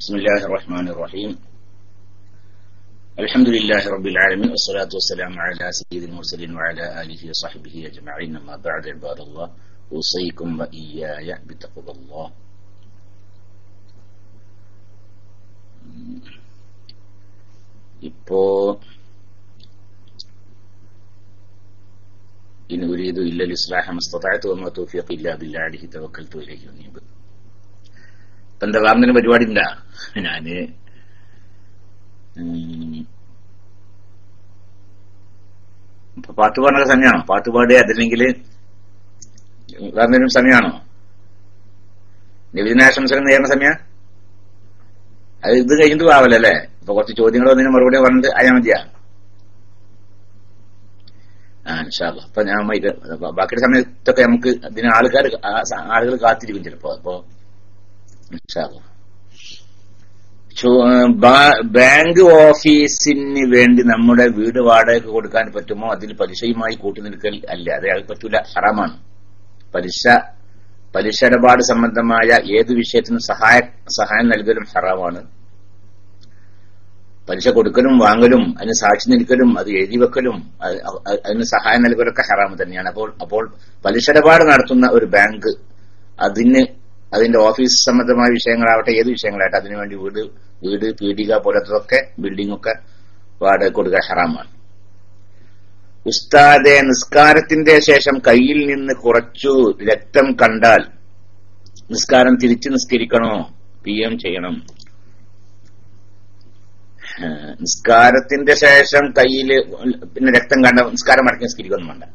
بسم الله الرحمن الرحيم الحمد لله رب العالمين والصلاة والسلام على سيد المرسلين وعلى آله وصحبه أجمعين أما بعد عباد الله أوصيكم وإياي بتقوى الله ഇപ്പോ إن أريد إلا الإصلاح ما استطعت وما توفيقي إلا بالله عليه توكلت إليه أنيب ഇപ്പൊ എന്താ വേറെ പരിപാടി ഉണ്ടാ ഞാന് ഉം, ഇപ്പൊ പാട്ട് പാടുന്ന സമയമാണോ പാട്ട് പാടുക അതല്ലെങ്കിൽ വേറെ എന്തെങ്കിലും സമയമാണോ നബിദിനാശംസകൾ നേരുന്ന സമയം അത് ഇത് കഴിഞ്ഞിട്ട് ആവല്ലേ ഇപ്പൊ കുറച്ച് ചോദ്യങ്ങൾ വന്നതിന് മറുപടി പറഞ്ഞിട്ട് അയാ മതിയാ ആ ഇൻഷാല്ല അപ്പൊ ഞാൻ ഇത് ബാക്കിയുടെ സമയത്തൊക്കെ നമുക്ക് ഇതിന് ആൾക്കാർ ആളുകൾ കാത്തിരിക്കും ചിലപ്പോ അപ്പൊ ഇൻഷാല്ല ചോ- ബാ- ബാങ്ക് ഓഫീസിന് വേണ്ടി നമ്മുടെ വീട് വാടക കൊടുക്കാൻ പറ്റുമോ അതിൽ പലിശയുമായി കൂട്ടുനിൽക്കൽ അല്ല അത് അത് പറ്റൂല ഹറാമാണ് പലിശ പലിശ ഇടപാട് സംബന്ധമായ ഏത് വിഷയത്തിനും സഹായ സഹായം നൽകലും ഹറാമാണ് പലിശ കൊടുക്കലും വാങ്ങലും അതിന് സാക്ഷി നിൽക്കലും അത് എഴുതി വെക്കലും അത് അ- അതിന് സഹായം നൽകലൊക്കെ ഹറാമ് തന്നെയാണ് അപ്പോൾ അപ്പോൾ പലിശ ഇടപാട് നടത്തുന്ന ഒരു ബാങ്ക് അതിന് അതിന്റെ ഓഫീസ് സംബന്ധമായ വിഷയങ്ങളാവട്ടെ ഏത് വിഷയങ്ങളാവട്ടെ അതിനുവേണ്ടി വീട് വീട് പീടിക പോലത്തതൊക്കെ ബിൽഡിംഗ് ഒക്കെ വാടക കൊടുക്കുക ഹറാമാണ് ഉസ്താദെ നിസ്കാരത്തിന്റെ ശേഷം കയ്യിൽ നിന്ന് കുറച്ചു രക്തം കണ്ടാൽ നിസ്കാരം തിരിച്ചു നിസ്കരിക്കണോ പി എം ചെയ്യണം ഏഹ് നിസ്കാരത്തിന്റെ ശേഷം കയ്യില് പിന്നെ രക്തം കണ്ട നിസ്കാരം മടക്കി നിസ്കരിക്കൊന്നും വേണ്ട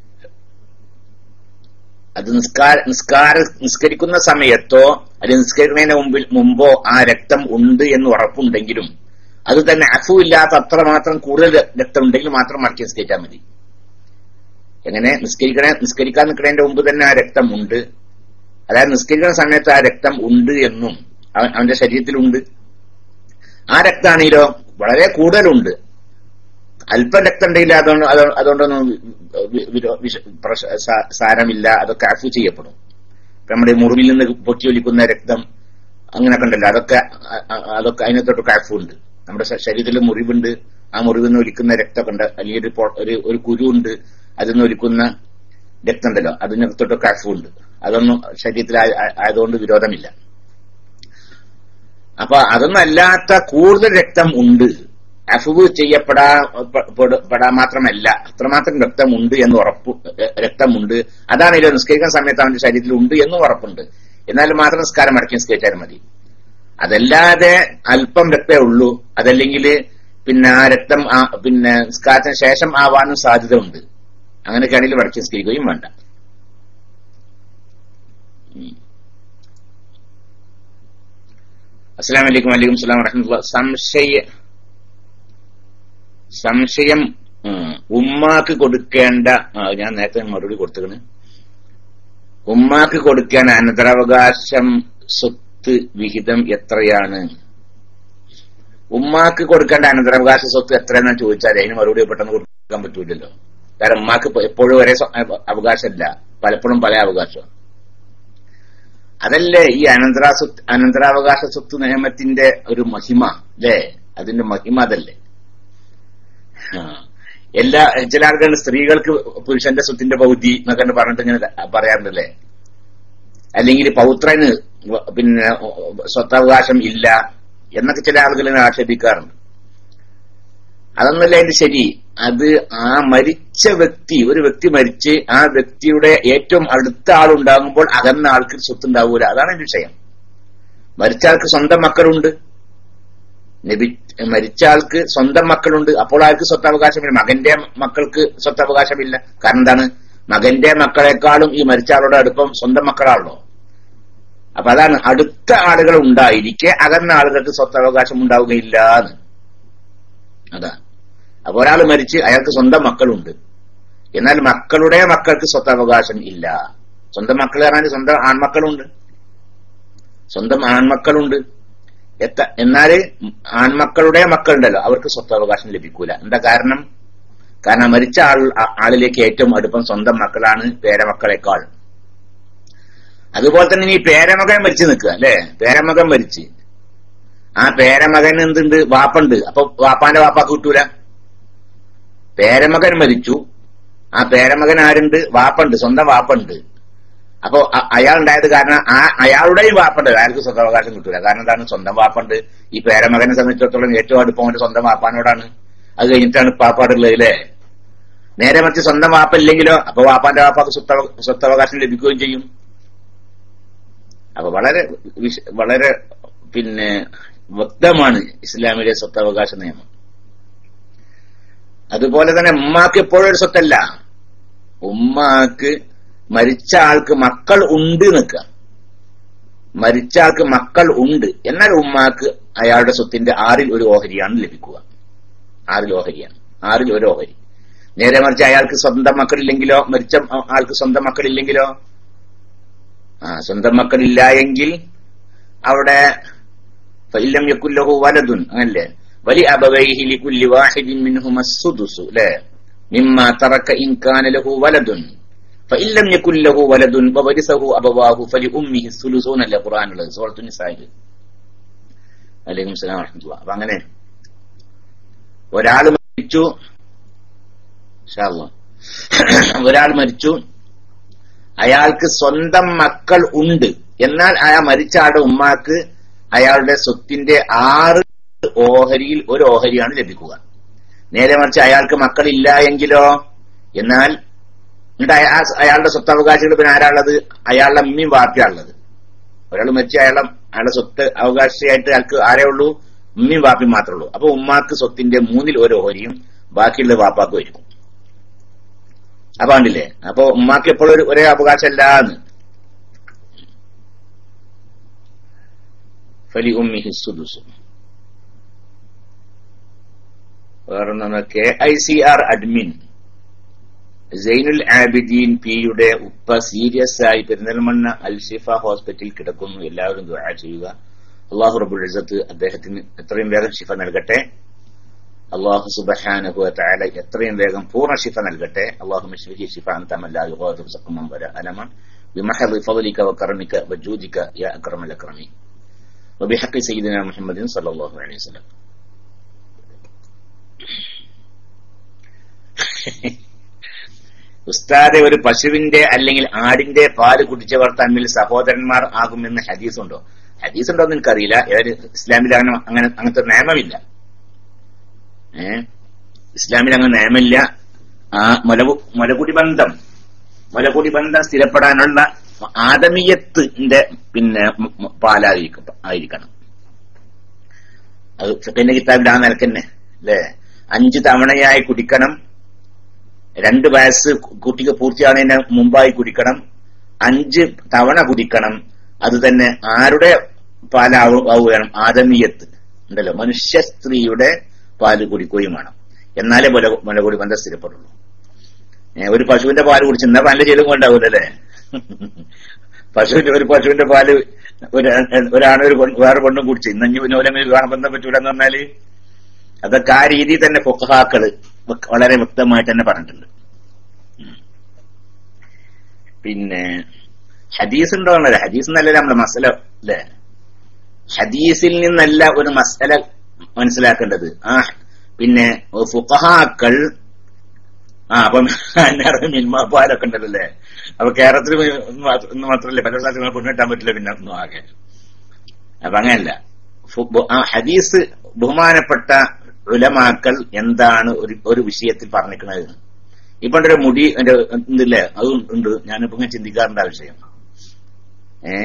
അത് നിസ്കാര നിസ്കാര നിസ്കരിക്കുന്ന സമയത്തോ അല്ലെങ്കിൽ നിസ്കരിക്കുന്നതിന് മുമ്പിൽ മുമ്പോ ആ രക്തം ഉണ്ട് എന്ന് ഉറപ്പുണ്ടെങ്കിലും അത് തന്നെ അഫുവില്ലാത്ത അത്ര മാത്രം കൂടുതൽ രക്തം ഉണ്ടെങ്കിൽ മാത്രം മടക്കി നിസ്കരിച്ചാൽ മതി എങ്ങനെ നിസ്കരിക്കണേ നിസ്കരിക്കാൻ നിൽക്കുന്നതിന്റെ മുമ്പ് തന്നെ ആ രക്തം ഉണ്ട് അതായത് നിസ്കരിക്കുന്ന സമയത്ത് ആ രക്തം ഉണ്ട് എന്നും അവൻ- അവന്റെ ശരീരത്തിലുണ്ട് ആ രക്താണെങ്കിലോ വളരെ കൂടുതലുണ്ട് അല്പം രക്തം ഉണ്ടെങ്കിൽ അതുകൊണ്ട് അത് അതുകൊണ്ടൊന്നും വി- വിരോ- വിഷ- പ്രശ- സാ- സാരമില്ല അതൊക്കെ അഫു ചെയ്യപ്പെടും ഇപ്പൊ നമ്മുടെ ഈ മുറിവിൽ നിന്ന് പൊട്ടിയൊലിക്കുന്ന രക്തം അങ്ങനെയൊക്കെ ഉണ്ടല്ലോ അതൊക്കെ അ- അ- അതൊക്കെ അതിനകത്തൊക്കെ അഫു ഉണ്ട് നമ്മുടെ ശ- ശരീരത്തിൽ മുറിവുണ്ട് ആ മുറിവിൽ നിന്ന് ഒലിക്കുന്ന രക്തമൊക്കെ ഉണ്ട് അല്ലെങ്കിൽ ഒരു പൊ- ഒരു ഒരു കുരു ഉണ്ട് അതിൽ നിന്ന് ഒലിക്കുന്ന രക്തം ഉണ്ടല്ലോ അതിനകത്തൊട്ടൊക്കെ അഫു ഉണ്ട് അതൊന്നും ശരീരത്തിൽ ആയ- ആയ- ആയതുകൊണ്ട് വിരോധമില്ല അപ്പൊ അതൊന്നല്ലാത്ത കൂടുതൽ രക്തം ഉണ്ട് അഫുവ് ചെയ്യപ്പെടാ പെ- പെട- പെടാൻ മാത്രമല്ല അത്രമാത്രം രക്തമുണ്ട് എന്ന് ഉറപ്പ് എ- രക്തമുണ്ട് അതാണ് ഇതിൽ നിസ്കരിക്കുന്ന സമയത്ത് അവന്റെ ശരീരത്തിൽ ഉണ്ട് എന്നും ഉറപ്പുണ്ട് എന്നാൽ മാത്രം നിസ്കാരം മടക്കി നിസ്കരിച്ചാൽ മതി അതല്ലാതെ അല്പം രക്തമേ ഉള്ളൂ അതല്ലെങ്കിൽ പിന്നെ ആ രക്തം ആ- പിന്നെ നിസ്കാരത്തിന് ശേഷം ആവാനും സാധ്യത ഉണ്ട് അങ്ങനെയൊക്കെയാണെങ്കിൽ മടക്കി നിസ്കരിക്കുകയും വേണ്ട ഉം. അസ്സാം വലൈക്കും വലൈക്കും സ്ലാം വറഹമുല്ല സംശയ സംശയം ഉം, ഉമ്മാക്ക് കൊടുക്കേണ്ട ആ, ഞാൻ നേരത്തെ മറുപടി കൊടുത്തത് ഉമ്മാക്ക് കൊടുക്കാൻ അനന്തരാവകാശം സ്വത്ത് വിഹിതം എത്രയാണ് ഉമ്മാക്ക് കൊടുക്കേണ്ട അനന്തരാവകാശ സ്വത്ത് എത്രയാണെന്ന് ചോദിച്ചാൽ അതിന് മറുപടി പെട്ടെന്ന് കൊടുക്കാൻ പറ്റൂലല്ലോ കാരണം ഉമ്മാക്ക് ഇപ്പൊ എപ്പോഴും ഒരേ സ്വ- അവകാശമില്ല പലപ്പോഴും പല അവകാശം അതല്ലേ ഈ അനന്തരാ സ്വത്ത് അനന്തരാവകാശ സ്വത്ത് നിയമത്തിന്റെ ഒരു മഹിമ അല്ലേ അതിന്റെ മഹിമ അതല്ലേ ആ. എല്ലാ ചില ആൾക്കാർ സ്ത്രീകൾക്ക് പുരുഷന്റെ സ്വത്തിന്റെ പൗതി എന്നൊക്കെ പറഞ്ഞിട്ട് ഇങ്ങനെ പറയാറുണ്ടല്ലേ അല്ലെങ്കിൽ പൗത്രന് വ- പിന്നെ സ്വത്തവകാശം ഇല്ല എന്നൊക്കെ ചില ആളുകൾ ഇങ്ങനെ ആക്ഷേപിക്കാറുണ്ട് അതൊന്നല്ല അതിന്റെ ശരി അത് ആ മരിച്ച വ്യക്തി ഒരു വ്യക്തി മരിച്ച് ആ വ്യക്തിയുടെ ഏറ്റവും അടുത്ത ആളുണ്ടാകുമ്പോൾ അകന്ന ആൾക്ക് സ്വത്ത് ഉണ്ടാവൂല അതാണ് അതിന്റെ വിഷയം മരിച്ച ആൾക്ക് സ്വന്തം മക്കളുണ്ട് നബി മരിച്ച ആൾക്ക് സ്വന്തം മക്കളുണ്ട് അപ്പോൾ ആൾക്ക് സ്വത്തവകാശമില്ല മകന്റെ മക്കൾക്ക് സ്വത്തവകാശമില്ല കാരണം എന്താണ് മകന്റെ മക്കളെക്കാളും ഈ മരിച്ച ആളുടെ അടുപ്പം സ്വന്തം മക്കളാണല്ലോ അപ്പൊ അതാണ് അടുത്ത ആളുകൾ ഉണ്ടായിരിക്കെ അകന്ന ആളുകൾക്ക് സ്വത്തവകാശം ഉണ്ടാവുകയില്ല എന്ന് അതാ അപ്പൊ ഒരാൾ മരിച്ച് അയാൾക്ക് സ്വന്തം മക്കളുണ്ട് എന്നാൽ മക്കളുടെ മക്കൾക്ക് സ്വത്തവകാശം ഇല്ല സ്വന്തം മക്കൾ പറഞ്ഞാൽ സ്വന്തം ആൺമക്കളുണ്ട് സ്വന്തം ആൺമക്കളുണ്ട് എത്ത എന്നാല് ആൺമക്കളുടെ മക്കളുണ്ടല്ലോ അവർക്ക് സ്വത്തവകാശം ലഭിക്കൂല എന്താ കാരണം കാരണം മരിച്ച ആൾ ആ- ആളിലേക്ക് ഏറ്റവും അടുപ്പം സ്വന്തം മക്കളാണ് പേരമക്കളെക്കാൾ അതുപോലെ തന്നെ ഈ പേരമകൻ മരിച്ചു നിൽക്കുക അല്ലെ പേരമകൻ മരിച്ച് ആ പേരമകൻ എന്തുണ്ട് വാപ്പുണ്ട് അപ്പൊ വാപ്പാന്റെ വാപ്പാക്ക് കിട്ടൂല പേരമകൻ മരിച്ചു ആ പേരമകൻ ആരുണ്ട് വാപ്പുണ്ട് സ്വന്തം വാപ്പുണ്ട് അപ്പൊ അ- അയാളുണ്ടായത് കാരണം ആ അയാളുടെയും വാപ്പുണ്ട് അയാൾക്ക് സ്വന്തവകാശം കിട്ടൂല കാരണം എന്താണ് സ്വന്തം വാപ്പുണ്ട് ഈ പേരമകനെ സംബന്ധിച്ചിടത്തോളം ഏറ്റവും അടുപ്പം അവന്റെ സ്വന്തം വാപ്പാനോടാണ് അത് കഴിഞ്ഞിട്ടാണ് പാപ്പാടുള്ളത് അല്ലേ നേരെ മറിച്ച് സ്വന്തം വാപ്പ ഇല്ലെങ്കിലോ അപ്പൊ വാപ്പാന്റെ വാപ്പാക്ക് സ്വത്തവ സ്വത്തവകാശം ലഭിക്കുകയും ചെയ്യും അപ്പൊ വളരെ വിശ- വളരെ പിന്നെ വ്യക്തമാണ് ഇസ്ലാമിലെ സ്വത്തവകാശ നിയമം അതുപോലെ തന്നെ ഉമ്മാക്ക് എപ്പോഴും ഒരു സ്വത്തല്ല ഉമ്മാക്ക് മരിച്ച ആൾക്ക് മക്കൾ ഉണ്ട് നിൽക്കുക മരിച്ച ആൾക്ക് മക്കൾ ഉണ്ട് എന്നാൽ ഉമ്മാക്ക് അയാളുടെ സ്വത്തിന്റെ ആറിൽ ഒരു ഓഹരിയാണ് ലഭിക്കുക ആറിൽ ഓഹരിയാണ് ആറിൽ ഒരു ഓഹരി നേരെ മറിച്ച് അയാൾക്ക് സ്വന്തം മക്കളില്ലെങ്കിലോ മരിച്ച ആൾക്ക് സ്വന്തം മക്കളില്ലെങ്കിലോ ആ സ്വന്തം മക്കളില്ല എങ്കിൽ അവിടെ ഫഇല്ലം യക്കുല്ലഹു വലദുൻ അങ്ങനല്ലേ വലി അബവൈഹി ലികുല്ലി വാഹിദിൻ മിൻഹുമ അസ്സുദുസു അല്ലേ മിമ്മ തറക ഇൻ കാന ലഹു വലദുൻ ഫഇല്ലം യക്കുല്ലഹു വലദുൻ വവരിസഹു അബവാഹു ഫലിഉമ്മിഹി സുലുസൂന അല്ലേ ഖുർആനിലുള്ളത് സൂറത്തു നിസായിൽ അലൈക്കും സലാം വറഹ്മത്തുള്ളാഹി അപ്പൊ അങ്ങനെ ഒരാൾ മരിച്ചു ഇൻഷാ അല്ലാഹ്. ഒരാൾ മരിച്ചു അയാൾക്ക് സ്വന്തം മക്കൾ ഉണ്ട് എന്നാൽ ആ മരിച്ച ആളുടെ ഉമ്മാക്ക് അയാളുടെ സ്വത്തിന്റെ ആറ് ഓഹരിയിൽ ഒരു ഓഹരിയാണ് ലഭിക്കുക നേരെ മറിച്ച് അയാൾക്ക് മക്കളില്ല എങ്കിലോ എന്നാൽ എന്നിട്ട് അയ- ആ- അയാളുടെ സ്വത്തവകാശികൾ പിന്നെ ആരാളുള്ളത് അയാളുടെ അമ്മയും വാപ്പിയാളുള്ളത് ഒരാൾ മരിച്ച അയാളെ അയാളുടെ സ്വത്ത് അവകാശിയായിട്ട് അയാൾക്ക് ആരേ ഉള്ളൂ ഉമ്മയും വാപ്പിയും മാത്രമേ ഉള്ളൂ അപ്പൊ ഉമ്മാക്ക് സ്വത്തിന്റെ മൂന്നിൽ ഒരു ഓഹരിയും ബാക്കിയുള്ളത് വാപ്പാക്കും ആയിരിക്കും അപ്പൊ കണ്ടില്ലേ അപ്പൊ ഉമ്മാക്ക് എപ്പോഴും ഒരു- ഒരേ അവകാശമല്ല എന്ന് ഫലി ഉമ്മിഹി സുദുസു വേറൊന്നാണ് K I C R admin Zainul Abideen പിയുടെ ഉപ്പ സീരിയസ് ആയി പെരിന്തൽമണ്ണ അൽഷിഫ ഹോസ്പിറ്റലിൽ കിടക്കുന്നു എല്ലാവരും ദുആ ചെയ്യുക അള്ളാഹു റബുൽ ഇസത്ത് അദ്ദേഹത്തിന് എത്രയും വേഗം ശിഫ നൽകട്ടെ അള്ളാഹു സുബഹാനഹു വതആല എത്രയും വേഗം പൂർണ്ണ ശിഫ നൽകട്ടെ അള്ളാഹു മിശ്രിഹി ശിഫ അൻത ലാ യുഗാദിറു സഖമൻ വല അലമ بمحض فضلك وكرمك وجودك يا أكرم الأكرمين وبحق سيدنا محمد صلى الله عليه وسلم ഉസ്താദെ ഒരു പശുവിന്റെ അല്ലെങ്കിൽ ആടിന്റെ പാല് കുടിച്ചവർ തമ്മിൽ സഹോദരന്മാർ ആകുമെന്ന് ഹദീസ് ഉണ്ടോ ഹദീസ് ഉണ്ടോ എന്ന് എനിക്കറിയില്ല ഏത് ഇസ്ലാമിൽ അങ്ങനെ അങ്ങനെ അങ്ങനത്തെ ഒരു നിയമമില്ല ഏ ഇസ്ലാമിൽ അങ്ങനെ നിയമമില്ല ആ മുലകു മുലകുടി ബന്ധം മുലകുടി ബന്ധം സ്ഥിരപ്പെടാനുള്ള ആദമീയത്തിന്റെ പിന്നെ മ- മ- പാലായിരിക്കും ആയിരിക്കണം അത് ഫിഖിന്റെ കിതാബിൽ ആ നിലക്ക് തന്നെ അല്ലേ അഞ്ച് തവണയായി കുടിക്കണം രണ്ട് വയസ്സ് കുട്ടിക്ക് പൂർത്തിയാകുന്നതിന് മുമ്പായി കുടിക്കണം അഞ്ച് തവണ കുടിക്കണം അത് തന്നെ ആരുടെ പാലാവുകയാണ് ആദമീയത്ത് ഉണ്ടല്ലോ മനുഷ്യ സ്ത്രീയുടെ പാല് കുടിക്കുകയും വേണം എന്നാലേ മുല മുലകുടി ബന്ധം സ്ഥിരപ്പെടുള്ളൂ ഏ, ഒരു പശുവിന്റെ പാല് കുടിച്ച് എന്നാ നല്ല ചെയ്തും കൊണ്ടാവൂലല്ലേ പശുവിന്റെ ഒരു പശുവിന്റെ പാല് ഒരു ഒരാണ് ഒരു പെണ്ണ് വേറെ പെണ്ണും കുടിച്ച് ഇന്നഞ്ഞ് പിന്നെ ഓരോ കാണാൻ ബന്ധം പറ്റൂല എന്ന് പറഞ്ഞാല് അതൊക്കെ ആ രീതിയിൽ തന്നെ ഫുഖഹാക്കള് വക്- വളരെ വ്യക്തമായിട്ട് തന്നെ പറഞ്ഞിട്ടുണ്ട് ഉം. പിന്നെ ഹദീസ് ഉണ്ടോ എന്നല്ല ഹദീസ് എന്നല്ല നമ്മുടെ മസല അല്ലേ ഹദീസിൽ നിന്നല്ല ഒരു മസല മനസ്സിലാക്കേണ്ടത് ആ പിന്നെ ഫുഖഹാക്കൾ ആ അപ്പം മിൽമാപ്പാലൊക്കെ ഉണ്ടല്ലോ അല്ലേ അപ്പൊ കേരളത്തിൽ ഒന്ന് മാത്രമല്ലേ പല സ്ഥലങ്ങളിൽ കൊണ്ടുകിട്ടാൻ പറ്റില്ല പിന്നെ ഒന്നും ആകെ അപ്പൊ അങ്ങനെയല്ല ഫു- ബു- ആ ഹദീസ് ബഹുമാനപ്പെട്ട ഉലമാക്കൾ എന്താണ് ഒരു ഒരു വിഷയത്തിൽ പറഞ്ഞിരിക്കുന്നത് ഇപ്പൊ ഒരു മുടി എന്റെ എന്തില്ലേ അത് ഉണ്ട് ഞാനിപ്പോ ഇങ്ങനെ ചിന്തിക്കാറുണ്ട് ആ വിഷയം ഏ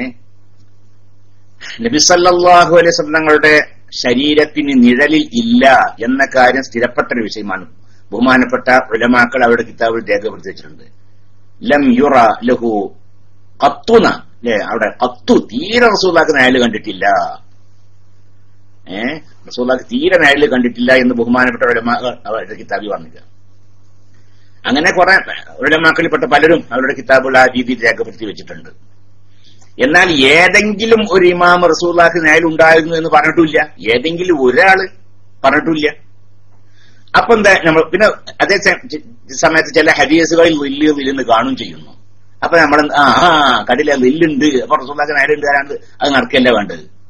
നബിസല്ലാഹു അലൈഹി സ്വന്തങ്ങളുടെ ശരീരത്തിന് നിഴലിൽ ഇല്ല എന്ന കാര്യം സ്ഥിരപ്പെട്ട ഒരു വിഷയമാണ് ബഹുമാനപ്പെട്ട ഉലമാക്കൾ അവരുടെ കിതാബിൽ രേഖപ്പെടുത്തി വെച്ചിട്ടുണ്ട് ലം യുറ ലഹു കത്തുന അല്ലേ അവിടെ കത്തു തീരെ റസൂലാക്ക് നയല് കണ്ടിട്ടില്ല ഏ റസൂലാക്ക് തീരെ നയല് കണ്ടിട്ടില്ല എന്ന് ബഹുമാനപ്പെട്ട ഉലമാക്കൾ അവരുടെ കിതാബിൽ പറഞ്ഞില്ല അങ്ങനെ കുറെ ഉലമാക്കളിൽപ്പെട്ട പലരും അവരുടെ കിതാബുകൾ ആ രീതിയിൽ രേഖപ്പെടുത്തി വെച്ചിട്ടുണ്ട് എന്നാൽ ഏതെങ്കിലും ഒരു ഇമാം റസൂല്ലാക്ക് നയൽ ഉണ്ടായിരുന്നു എന്ന് പറഞ്ഞിട്ടില്ല ഏതെങ്കിലും ഒരാള് പറഞ്ഞിട്ടില്ല അപ്പൊ എന്താ നമ്മൾ പിന്നെ അതേ സ- ച- സമയത്ത് ചില ഹദീസുകളിൽ വലിയ വില്ലെന്ന് കാണും ചെയ്യുന്നു അപ്പൊ നമ്മൾ ആ ആ കടില വില്ലുണ്ട് അപ്പൊ റസൂല്ലാക്ക് നയലുണ്ട് ആരാണ്ട് അത് നടക്കല്ല വേണ്ടത്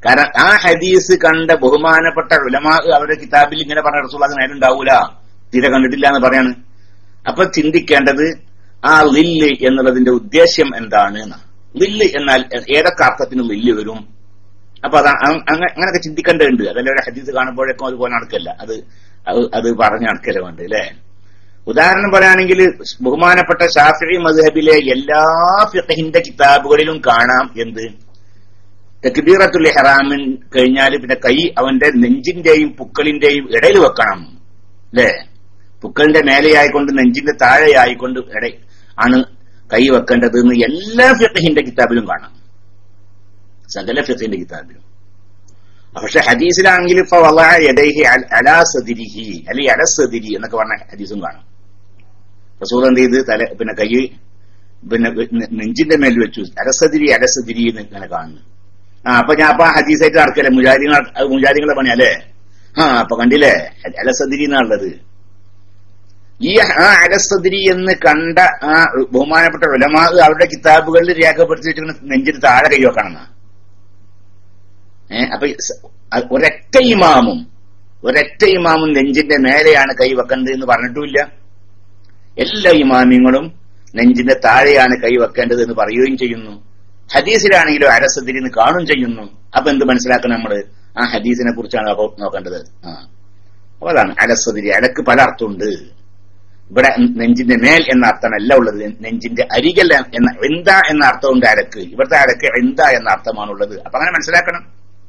കാരണം ആ ഹദീസ് കണ്ട ബഹുമാനപ്പെട്ട ഉലമാ അവരുടെ കിതാബിൽ ഇങ്ങനെ പറഞ്ഞ റസൂൽ അത് നേരം ഉണ്ടാവൂല തീരെ കണ്ടിട്ടില്ല എന്ന് പറയാണ് അപ്പൊ ചിന്തിക്കേണ്ടത് ആ ലില്ല് എന്നുള്ളതിന്റെ ഉദ്ദേശ്യം എന്താണ് എന്നാ. ലില്ല് എന്നാൽ ഏതൊക്കെ അർത്ഥത്തിനും ലില്ല് വരും അപ്പൊ അത് അ- അങ്ങ- അങ്ങനെയൊക്കെ ചിന്തിക്കേണ്ടതുണ്ട് അതല്ല ഒരു ഹദീസ് കാണുമ്പോഴേക്കും അതുപോലെ നടക്കല്ല അത് അത് അത് പറഞ്ഞ് നടക്കല വേണ്ട അല്ലേ ഉദാഹരണം പറയുകയാണെങ്കിൽ ബഹുമാനപ്പെട്ട ഷാഫി മദ്ഹബിലെ എല്ലാ ഫിഖഹിന്റെ കിതാബുകളിലും കാണാം എന്ത് തക്ബീറത്തുൽ ഇഹ്റാമിൻ കഴിഞ്ഞാൽ പിന്നെ കൈ അവന്റെ നെഞ്ചിന്റെയും പുക്കളിന്റെയും ഇടയിൽ വെക്കണം അല്ലേ പുക്കളിന്റെ മേലെയായിക്കൊണ്ട് നെഞ്ചിന്റെ താഴെയായിക്കൊണ്ട് ഇട ആണ് കൈ വെക്കേണ്ടത് എന്ന് എല്ലാ ഫിഖഹിന്റെ കിതാബിലും കാണാം സകല ഫിഖഹിന്റെ കിതാബിലും പക്ഷെ ഹദീസിലാണെങ്കിൽ ഇപ്പൊ വളഅ യദൈഹി അല- അലാ സദിരിഹി അല്ലെങ്കിൽ അല സദിരി എന്നൊക്കെ പറഞ്ഞ ഹദീസും കാണാം റസൂൽ എന്ത് ചെയ്ത് തല പിന്നെ കൈ പിന്നെ നെ- നെഞ്ചിന്റെ മേൽ വെച്ചു അലസദിരി അലസദിരി എന്ന് ഇങ്ങനെ കാണുന്നു ആ അപ്പൊ ഞാൻ അപ്പൊ ആ ഹദീസായിട്ട് നടക്കല്ലേ മുജാരിങ്ങൾ അത് മുജാരിങ്ങളെ പണിയല്ലേ ആ അപ്പൊ കണ്ടില്ലേ അലസദിരി എന്നുള്ളത് ഈ ആ അലസദിരി എന്ന് കണ്ട ആ ബഹുമാനപ്പെട്ട ഉലമാ അവരുടെ കിതാബുകളിൽ രേഖപ്പെടുത്തിയിട്ട് നെഞ്ചിന് താഴെ കൈ വെക്കണം ഏഹ് അപ്പൊ ഈ സ- അ- ഒരൊറ്റ ഇമാമും ഒരൊറ്റ ഇമാമും നെഞ്ചിന്റെ മേലെയാണ് കൈ വെക്കേണ്ടത് എന്ന് പറഞ്ഞിട്ടുമില്ല എല്ലാ ഇമാമിങ്ങളും നെഞ്ചിന്റെ താഴെയാണ് കൈ വെക്കേണ്ടത് എന്ന് പറയുകയും ചെയ്യുന്നു ഹദീസിലാണെങ്കിലും അരസതിരി എന്ന് കാണും ചെയ്യുന്നു അപ്പൊ എന്ത് മനസ്സിലാക്കണം നമ്മള് ആ ഹദീസിനെ കുറിച്ചാണ് അപ്പൊ നോക്കേണ്ടത് ആ അപ്പൊ അതാണ് അലസതിരി അലക്ക് പല അർത്ഥമുണ്ട് ഇവിടെ നെഞ്ചിന്റെ മേൽ എന്ന അർത്ഥമല്ല ഉള്ളത് നെഞ്ചിന്റെ അരികൽ എന്ന എന്താ എന്ന അർത്ഥമുണ്ട് അലക്ക് ഇവിടുത്തെ അലക്ക് എന്താ എന്ന അർത്ഥമാണുള്ളത് അപ്പൊ അങ്ങനെ മനസ്സിലാക്കണം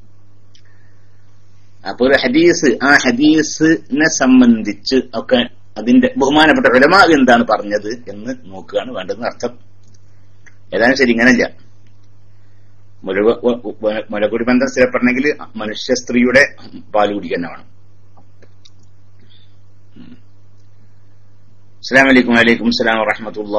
അപ്പൊ ഒരു ഹദീസ് ആ ഹദീസിനെ സംബന്ധിച്ച് ഒക്കെ അതിന്റെ ബഹുമാനപ്പെട്ട ഉലമ എന്താണ് പറഞ്ഞത് എന്ന് നോക്കുകയാണ് വേണ്ടതെന്ന് അർത്ഥം ഏതായാലും ശരി ഇങ്ങനല്ല മുലക- വ- വ- മുലകുടി ബന്ധം സ്ഥിരപ്പെടണമെങ്കിൽ മനുഷ്യ സ്ത്രീയുടെ പാല് കുടിക്കാൻ വേണം അസ്സാം വലൈക്കും വലൈക്കും സ്ലാം വറഹമത്തുള്ള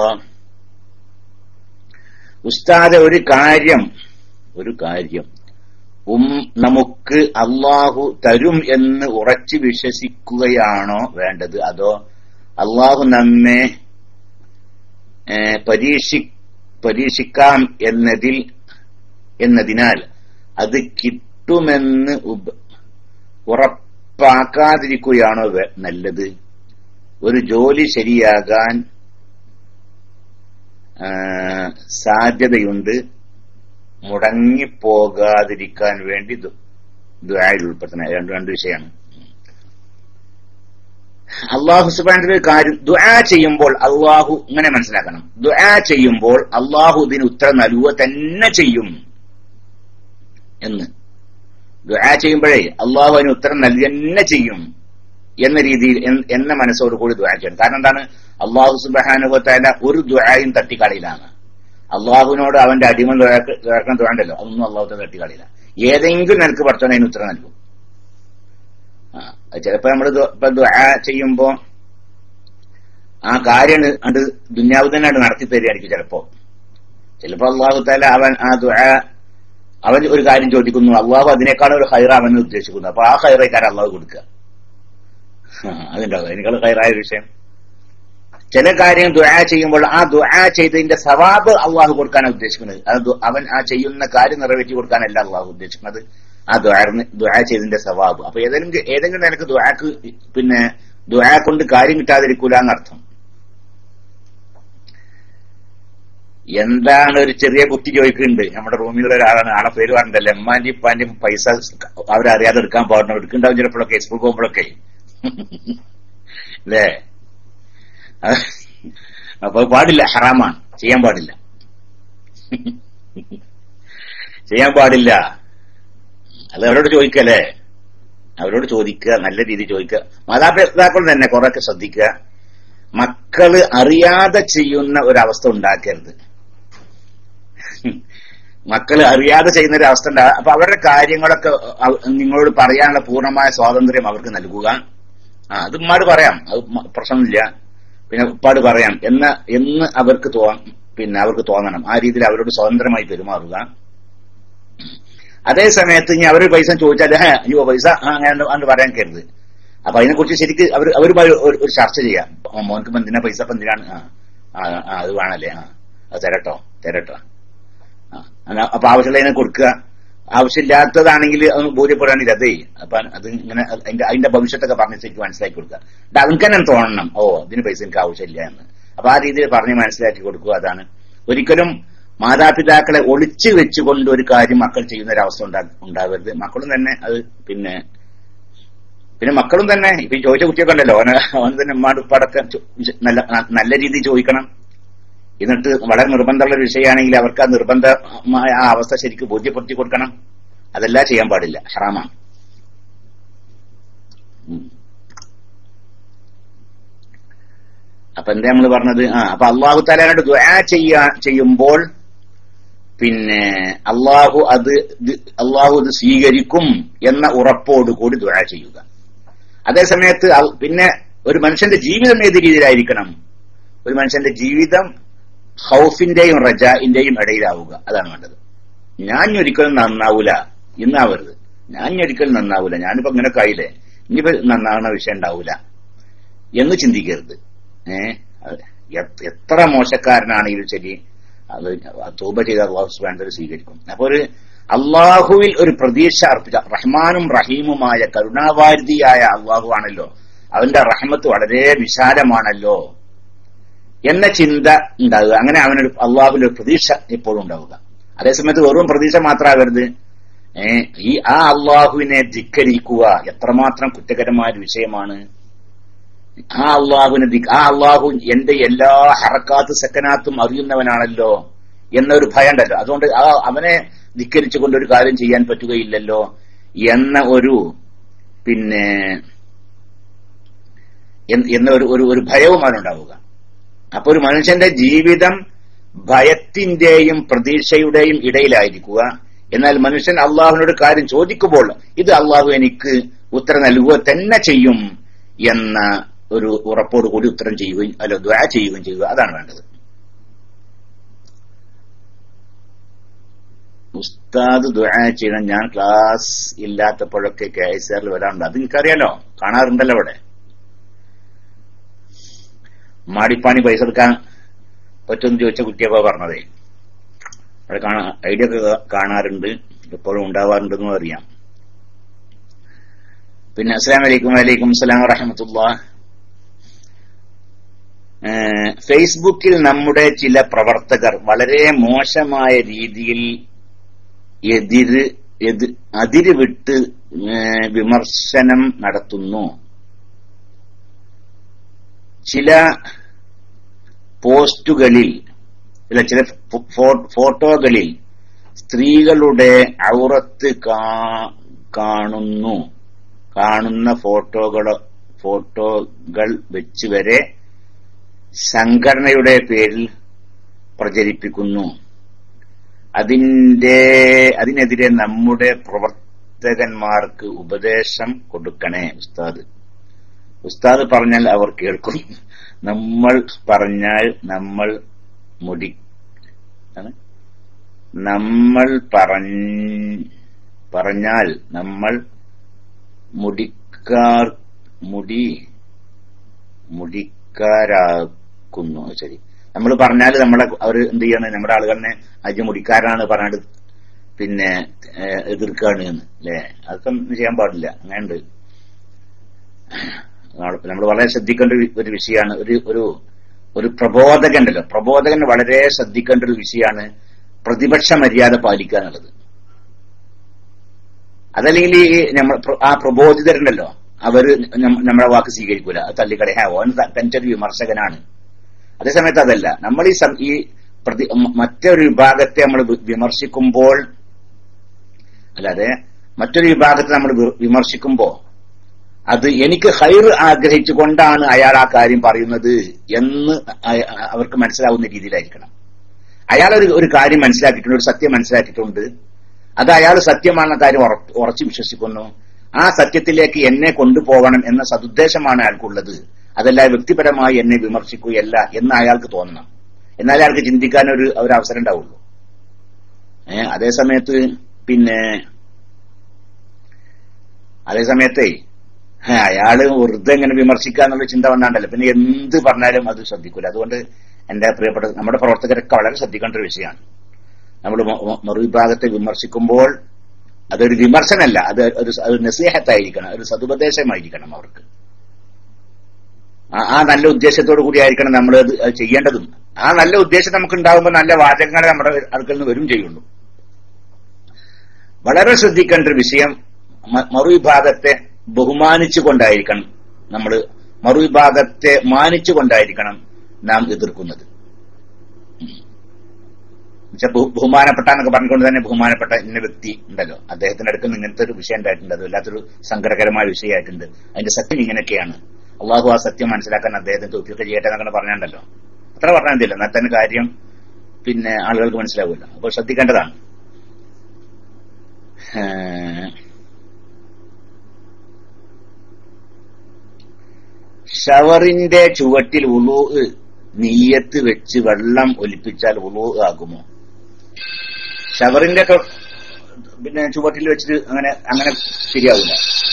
ഉസ്താദ് ഒരു കാര്യം ഒരു കാര്യം ഉം നമുക്ക് അള്ളാഹു തരും എന്ന് ഉറച്ചു വിശ്വസിക്കുകയാണോ വേണ്ടത് അതോ അള്ളാഹു നമ്മെ ഏ, പരീക്ഷി പരീക്ഷിക്കാം എന്നതിൽ എന്നതിനാൽ അത് കിട്ടുമെന്ന് ഉപ- ഉറപ്പാക്കാതിരിക്കുകയാണോ വേ- നല്ലത് ഒരു ജോലി ശരിയാകാൻ ആ, സാധ്യതയുണ്ട് മുടങ്ങിപ്പോകാതിരിക്കാൻ വേണ്ടി ദു- ദുആയിൽ ഉൾപ്പെടുത്തണം രണ്ട് രണ്ട് വിഷയമാണ് അള്ളാഹു സുബാന്റെ കാര്യം ദുആ ചെയ്യുമ്പോൾ അള്ളാഹു ഇങ്ങനെ മനസ്സിലാക്കണം ദുആ ചെയ്യുമ്പോൾ അള്ളാഹു ഇതിന് ഉത്തരം നൽകുക തന്നെ ചെയ്യും എന്ന് ദുആ ചെയ്യുമ്പോഴേ അള്ളാഹു അതിന് ഉത്തരം നൽകുക തന്നെ ചെയ്യും എന്ന രീതിയിൽ എൻ- എന്ന മനസ്സോട് കൂടി ദുആ ചെയ്യണം കാരണം എന്താണ് അള്ളാഹു സുബാനുഭവത്തായ ഒരു ദുആയും തട്ടിക്കളയിലാണ് അള്ളാഹുവിനോട് അവന്റെ അടിമ കേൾക്കാൻ തോണ്ടല്ലോ അതൊന്നും അള്ളാഹുത്തെ തട്ടിക്കളിയില്ല ഏതെങ്കിലും നിനക്ക് പഠിച്ചോനെ അതിന് ഉത്തരം നൽകും ആ അത് ചിലപ്പോ നമ്മൾ ഇപ്പൊ ദുആ ചെയ്യുമ്പോ ആ കാര്യം അത് ദുന്യാവ് തന്നെ അങ്ങട് നടത്തി തരികയായിരിക്കും ചിലപ്പോ ചിലപ്പോ അള്ളാഹു താല അവൻ ആ ദുആ അവൻ ഒരു കാര്യം ചോദിക്കുന്നു അള്ളാഹു അതിനേക്കാളും ഒരു ഹൈറ അവന് ഉദ്ദേശിക്കുന്നു അപ്പൊ ആ ഹൈറേക്കാരൻ അള്ളാഹു കൊടുക്കുക ആ, അതുണ്ടാവും അതിനേക്കാൾ ഹൈറായ വിഷയം ചില കാര്യം ദുആ ചെയ്യുമ്പോൾ ആ ദുആ ചെയ്തതിന്റെ സവാബ് അള്ളാഹു കൊടുക്കാനാണ് ഉദ്ദേശിക്കുന്നത് അത് ദു- അവൻ ആ ചെയ്യുന്ന കാര്യം നിറവേറ്റി കൊടുക്കാനല്ല അള്ളാഹു ഉദ്ദേശിക്കുന്നത് ആ ദുആ ദുആ ചെയ്തതിന്റെ സവാബ് അപ്പൊ ഏതെങ്കിലും ഏതെങ്കിലും നിനക്ക് ദുആക്ക് പിന്നെ ദുആ കൊണ്ട് കാര്യം കിട്ടാതിരിക്കൂല എന്നർത്ഥം എന്താണ് ഒരു ചെറിയ കുട്ടി ചോദിക്കുന്നുണ്ട് നമ്മുടെ റൂമിലുള്ള ഒരാളാണ് ആളെ പേര് പറഞ്ഞിട്ടല്ലേ എമ്മാന്റെയും ഇപ്പാന്റെയും പൈസ അവരറിയാതെ എടുക്കാൻ പാടുന്നു എടുക്കുന്നുണ്ടാവും ചിലപ്പോഴൊക്കെ സ്കൂൾ പോകുമ്പോഴൊക്കെ അല്ലേ അപ്പൊ അത് പാടില്ല ഹറാമാണ് ചെയ്യാൻ പാടില്ല ചെയ്യാൻ പാടില്ല അത് അവരോട് ചോദിക്കല്ലേ അവരോട് ചോദിക്കുക നല്ല രീതിയിൽ ചോദിക്കുക മാതാപിതാക്കൾ തന്നെ കുറെയൊക്കെ ശ്രദ്ധിക്കുക മക്കള് അറിയാതെ ചെയ്യുന്ന ഒരവസ്ഥ ഉണ്ടാക്കരുത് മക്കള് അറിയാതെ ചെയ്യുന്ന ഒരു അവസ്ഥ ഉണ്ടാകുക അപ്പൊ അവരുടെ കാര്യങ്ങളൊക്കെ അവ- നിങ്ങളോട് പറയാനുള്ള പൂർണ്ണമായ സ്വാതന്ത്ര്യം അവർക്ക് നൽകുക ആ അത് ഉമ്മാട് പറയാം അത് മ- പ്രശ്നമില്ല പിന്നെ ഉപ്പാട് പറയാം എന്ന് എന്ന് അവർക്ക് തോ പിന്നെ അവർക്ക് തോന്നണം ആ രീതിയിൽ അവരോട് സ്വതന്ത്രമായി പെരുമാറുക അതേ സമയത്ത് ഇനി അവർ പൈസ ചോദിച്ചാൽ "ഹേ, അയ്യോ പൈസ ആ, അങ്ങനെ അന്ന് പറയാൻ കരുത് അപ്പൊ അതിനെക്കുറിച്ച് ശരിക്ക് അവർ അവരുമായി ഒരു ഒരു ചർച്ച ചെയ്യാം "ഓ, മോൻക്ക് ഇപ്പൊ എന്തിനാ പൈസ ഇപ്പൊ എന്തിനാണ് ആ ആ, ആ, അത് വേണല്ലേ ആ അത് തരട്ടോ തരട്ടോ ആ എന്നാ അപ്പൊ ആവശ്യമുള്ളതിനെ കൊടുക്കുക ആവശ്യമില്ലാത്തതാണെങ്കിൽ അത് ബോധ്യപ്പെടാനില്ല അതേ അപ്പൊ അത് ഇങ്ങനെ അതിന്റെ അതിന്റെ ഭവിഷ്യത്തൊക്കെ പറഞ്ഞ് ശരിക്കും മനസ്സിലാക്കി കൊടുക്കുക എന്നിട്ട് അവൻക്ക് തന്നെ തോന്നണം ഓ ഇതിന് പൈസ എനിക്ക് ആവശ്യമില്ല എന്ന് അപ്പൊ ആ രീതിയിൽ പറഞ്ഞ് മനസ്സിലാക്കി കൊടുക്കുക അതാണ് ഒരിക്കലും മാതാപിതാക്കളെ ഒളിച്ചു വെച്ചുകൊണ്ട് ഒരു കാര്യം മക്കൾ ചെയ്യുന്ന ഒരു അവസ്ഥ ഉണ്ടാ- ഉണ്ടാവരുത് മക്കളും തന്നെ അത് പിന്നെ പിന്നെ മക്കളും തന്നെ ഇപ്പൊ ഈ ചോദിച്ച കുട്ടിയൊക്കെ ഉണ്ടല്ലോ അവന് അവന് തന്നെ ഉമ്മാട് ഉപ്പാടൊക്കെ ചോ- നല്ല നല്ല രീതിയിൽ ചോദിക്കണം എന്നിട്ട് വളരെ നിർബന്ധമുള്ള ഒരു വിഷയമാണെങ്കിൽ അവർക്ക് ആ നിർബന്ധമായ ആ അവസ്ഥ ശരിക്കും ബോധ്യപ്പെടുത്തി കൊടുക്കണം അതെല്ലാം ചെയ്യാൻ പാടില്ല ഹറാമാണ് ഉം. അപ്പൊ എന്താ നമ്മൾ പറഞ്ഞത് ആ അപ്പൊ അള്ളാഹു താലാനോട് ദുആ ചെയ്യാ ചെയ്യുമ്പോൾ പിന്നെ അള്ളാഹു അത് ഇത് അള്ളാഹു ഇത് സ്വീകരിക്കും എന്ന ഉറപ്പോട് കൂടി ദുആ ചെയ്യുക അതേ സമയത്ത് അൽ- പിന്നെ ഒരു മനുഷ്യന്റെ ജീവിതം ഏത് രീതിയിലായിരിക്കണം ഒരു മനുഷ്യന്റെ ജീവിതം ഹൗഫിന്റെയും റജാഇന്റെയും ഇടയിലാവുക അതാണ് വേണ്ടത് ഞാൻ ഇനി ഒരിക്കലും നന്നാവൂല ഇന്നാവരുത് ഞാൻ ഇനി ഒരിക്കലും നന്നാവൂല ഞാനിപ്പോ ഇങ്ങനെ ആയില്ലേ ഇനിയിപ്പോ നന്നാവുന്ന വിഷയം ഉണ്ടാവൂല എന്ന് ചിന്തിക്കരുത് ഏ അത് എ- എത്ര മോശക്കാരനാണെങ്കിലും ശരി അത് തൂബ ചെയ്ത അള്ളാഹു സുബാൻ സ്വീകരിക്കും അപ്പൊ ഒരു അള്ളാഹുവിൽ ഒരു പ്രതീക്ഷ അർപ്പിച്ച റഹ്മാനും റഹീമുമായ കരുണാവാരിധിയായ അള്ളാഹു ആണല്ലോ അവന്റെ റഹ്മത്ത് വളരെ വിശാലമാണല്ലോ എന്ന ചിന്ത ഉണ്ടാവുക അങ്ങനെ അവനൊരു അള്ളാഹുവിന്റെ ഒരു പ്രതീക്ഷ എപ്പോഴും ഉണ്ടാവുക അതേസമയത്ത് വെറും പ്രതീക്ഷ മാത്രമാകരുത് ഏ ഈ ആ അള്ളാഹുവിനെ ധിക്കരിക്കുക എത്രമാത്രം കുറ്റകരമായ ഒരു വിഷയമാണ് ആ അള്ളാഹുവിനെ ധിക്ക- ആ അള്ളാഹു എന്റെ എല്ലാ ഹറക്കാത്ത് സെക്കനാത്തും അറിയുന്നവനാണല്ലോ എന്നൊരു ഭയം ഉണ്ടല്ലോ അതുകൊണ്ട് ആ അവനെ ധിക്കരിച്ചുകൊണ്ട് ഒരു കാര്യം ചെയ്യാൻ പറ്റുകയില്ലല്ലോ എന്ന ഒരു പിന്നെ എൻ- എന്ന ഒരു ഒരു ഒരു ഭയവും അവനുണ്ടാവുക അപ്പൊ ഒരു മനുഷ്യന്റെ ജീവിതം ഭയത്തിന്റെയും പ്രതീക്ഷയുടെയും ഇടയിലായിരിക്കുക എന്നാൽ മനുഷ്യൻ അള്ളാഹുവിനോട് കാര്യം ചോദിക്കുമ്പോൾ ഇത് അള്ളാഹു എനിക്ക് ഉത്തരം നൽകുക തന്നെ ചെയ്യും എന്ന ഒരു ഉറപ്പോട് കൂടി ഉത്തരം ചെയ്യുകയും അല്ല ദ്വാ ചെയ്യുകയും ചെയ്യുക അതാണ് വേണ്ടത് ഉസ്താദ് ദ്വാ ചെയ്യണം ഞാൻ ക്ലാസ് ഇല്ലാത്തപ്പോഴൊക്കെ കെ എസ് ആറിൽ വരാറുണ്ട് അത് എനിക്കറിയാലോ കാണാറുണ്ടല്ലോ അവിടെ മാടിപ്പാണി പൈസ എടുക്കാൻ പറ്റുമെന്ന് ചോദിച്ച കുട്ടിയപ്പോ പറഞ്ഞതേ അവിടെ കാണാ ഐഡിയ ഒക്കെ കാണാറുണ്ട് എപ്പോഴും ഉണ്ടാവാറുണ്ടെന്നും അറിയാം പിന്നെ അസ്സാം വലൈക്കും വലൈക്കും അസ്സലാം വറഹമത്തുള്ള ഫേസ്ബുക്കിൽ നമ്മുടെ ചില പ്രവർത്തകർ വളരെ മോശമായ രീതിയിൽ എതിര് എതി അതിര് വിട്ട് ഏഹ്, വിമർശനം നടത്തുന്നു ചില പോസ്റ്റുകളിൽ അല്ല ചില ഫോ- ഫോ- ഫോട്ടോകളിൽ സ്ത്രീകളുടെ ഔറത്ത് കാ- കാണുന്നു കാണുന്ന ഫോട്ടോകൾ ഫോട്ടോകൾ വെച്ച് വരെ സംഘടനയുടെ പേരിൽ പ്രചരിപ്പിക്കുന്നു അതിന്റെ അതിനെതിരെ നമ്മുടെ പ്രവർത്തകന്മാർക്ക് ഉപദേശം കൊടുക്കണേ ഉസ്താദ് ഉസ്താദ് പറഞ്ഞാൽ അവർ കേൾക്കും നമ്മൾ പറഞ്ഞാൽ നമ്മൾ മുടി ആണ്? നമ്മൾ പറഞ്ഞ പറഞ്ഞാൽ നമ്മൾ മുടിക്കാർ മുടി മുടിക്കാരാക്കുന്നു ശരി നമ്മൾ പറഞ്ഞാൽ നമ്മളെ അവർ എന്ത് ചെയ്യാണ് നമ്മുടെ ആളുകളെ അജ് മുടിക്കാരാണ് പറഞ്ഞിട്ട് പിന്നെ ഏഹ്, എതിർക്കാണ് എന്ന് അല്ലേ അതൊക്കെ ഒന്നും ചെയ്യാൻ പാടില്ല അങ്ങനെയുണ്ട് നമ്മൾ വളരെ ശ്രദ്ധിക്കേണ്ട ഒരു- ഒരു വിഷയമാണ് ഒരു ഒരു ഒരു പ്രബോധകൻ ഉണ്ടല്ലോ പ്രബോധകൻ വളരെ ശ്രദ്ധിക്കേണ്ട ഒരു വിഷയമാണ് പ്രതിപക്ഷ മര്യാദ പാലിക്കുക എന്നുള്ളത് അതല്ലെങ്കിൽ ഈ നമ്മൾ ആ പ്രബോധിതരുണ്ടല്ലോ അവര് നം- നമ്മുടെ വാക്ക് സ്വീകരിക്കൂല അത് തള്ളിക്കട ഹാ ഓൻ ത- തന്റെ ഒരു വിമർശകനാണ് അതേസമയത്ത് അതല്ല നമ്മൾ ഈ സം- ഈ പ്രതി മ- മറ്റൊരു വിഭാഗത്തെ നമ്മൾ വി- വിമർശിക്കുമ്പോൾ അല്ലാതെ മറ്റൊരു വിഭാഗത്തെ നമ്മൾ വി- വിമർശിക്കുമ്പോ അത് എനിക്ക് ഹൈർ ആഗ്രഹിച്ചുകൊണ്ടാണ് അയാൾ ആ കാര്യം പറയുന്നത് എന്ന് അയ- അവർക്ക് മനസ്സിലാവുന്ന രീതിയിലായിരിക്കണം അയാൾ ഒരു ഒരു കാര്യം മനസ്സിലാക്കിയിട്ടുണ്ട് ഒരു സത്യം മനസ്സിലാക്കിയിട്ടുണ്ട് അത് അയാൾ സത്യമാണെന്ന കാര്യം ഉറ- ഉറച്ചു വിശ്വസിക്കുന്നു ആ സത്യത്തിലേക്ക് എന്നെ കൊണ്ടുപോകണം എന്ന സതുദ്ദേശമാണ് അയാൾക്കുള്ളത് അതല്ല വ്യക്തിപരമായി എന്നെ വിമർശിക്കുകയല്ല എന്ന് അയാൾക്ക് തോന്നണം എന്നാൽ അയാൾക്ക് ചിന്തിക്കാൻ ഒരു ഒരു അവസരം ഉണ്ടാവുള്ളൂ ഏഹ് അതേ സമയത്ത് പിന്നെ അതേ സമയത്തേ ഹേ, അയാള് വെറുതെ ഇങ്ങനെ വിമർശിക്കുക എന്നുള്ള ചിന്ത വന്നാണ്ടല്ലോ പിന്നെ എന്ത് പറഞ്ഞാലും അത് ശ്രദ്ധിക്കൂല അതുകൊണ്ട് എന്റെ പ്രിയപ്പെട്ട നമ്മുടെ പ്രവർത്തകരൊക്കെ വളരെ ശ്രദ്ധിക്കേണ്ട ഒരു വിഷയമാണ് നമ്മൾ മറുവിഭാഗത്തെ വിമർശിക്കുമ്പോൾ അതൊരു വിമർശനമല്ല അത് ഒരു ഒരു നസീഹത്തായിരിക്കണം ഒരു സതുപദേശമായിരിക്കണം അവർക്ക് ആ- ആ നല്ല ഉദ്ദേശത്തോടു കൂടി ആയിരിക്കണം നമ്മൾ അത് അത് ചെയ്യേണ്ടതും ആ നല്ല ഉദ്ദേശം നമുക്ക് ഉണ്ടാകുമ്പോൾ നല്ല വാചകങ്ങൾ നമ്മുടെ അടുക്കൽ നിന്ന് വരും ചെയ്യുള്ളൂ വളരെ ശ്രദ്ധിക്കേണ്ട ഒരു വിഷയം മ- മറുവിഭാഗത്തെ ബഹുമാനിച്ചുകൊണ്ടായിരിക്കണം നമ്മൾ മറുവിഭാഗത്തെ മാനിച്ചുകൊണ്ടായിരിക്കണം നാം എതിർക്കുന്നത് എന്നുവെച്ചാൽ ബഹു- ബഹുമാനപ്പെട്ട എന്നൊക്കെ പറഞ്ഞുകൊണ്ട് തന്നെ ബഹുമാനപ്പെട്ട ഇന്ന വ്യക്തി ഉണ്ടല്ലോ അദ്ദേഹത്തിന്റെ അടുക്കൽ നിന്ന് ഇങ്ങനത്തെ ഒരു വിഷയം ഉണ്ടായിട്ടുണ്ട് അത് വല്ലാത്തൊരു സങ്കടകരമായ വിഷയമായിട്ടുണ്ട് അതിന്റെ സത്യം ഇങ്ങനെയൊക്കെയാണ് അള്ളാഹു ആ സത്യം മനസ്സിലാക്കാൻ അദ്ദേഹത്തിന് തോപ്പിയൊക്കെ ചെയ്യട്ടെ എന്നൊക്കെ പറഞ്ഞിട്ടുണ്ടല്ലോ അത്ര പറഞ്ഞാൽ മതിയല്ലോ എന്നാൽ തന്നെ കാര്യം പിന്നെ ആളുകൾക്ക് മനസ്സിലാവില്ല അപ്പോൾ ശ്രദ്ധിക്കേണ്ടതാണ് ഏഹ് ഷവറിന്റെ ചുവട്ടിൽ ഉളു നീയത്ത് വെച്ച് വെള്ളം ഒലിപ്പിച്ചാൽ ഉളു ആകുമോ ഷവറിന്റെ ഒക്കെ പിന്നെ ചുവട്ടിൽ വെച്ചിട്ട് അങ്ങനെ അങ്ങനെ ശരിയാവില്ല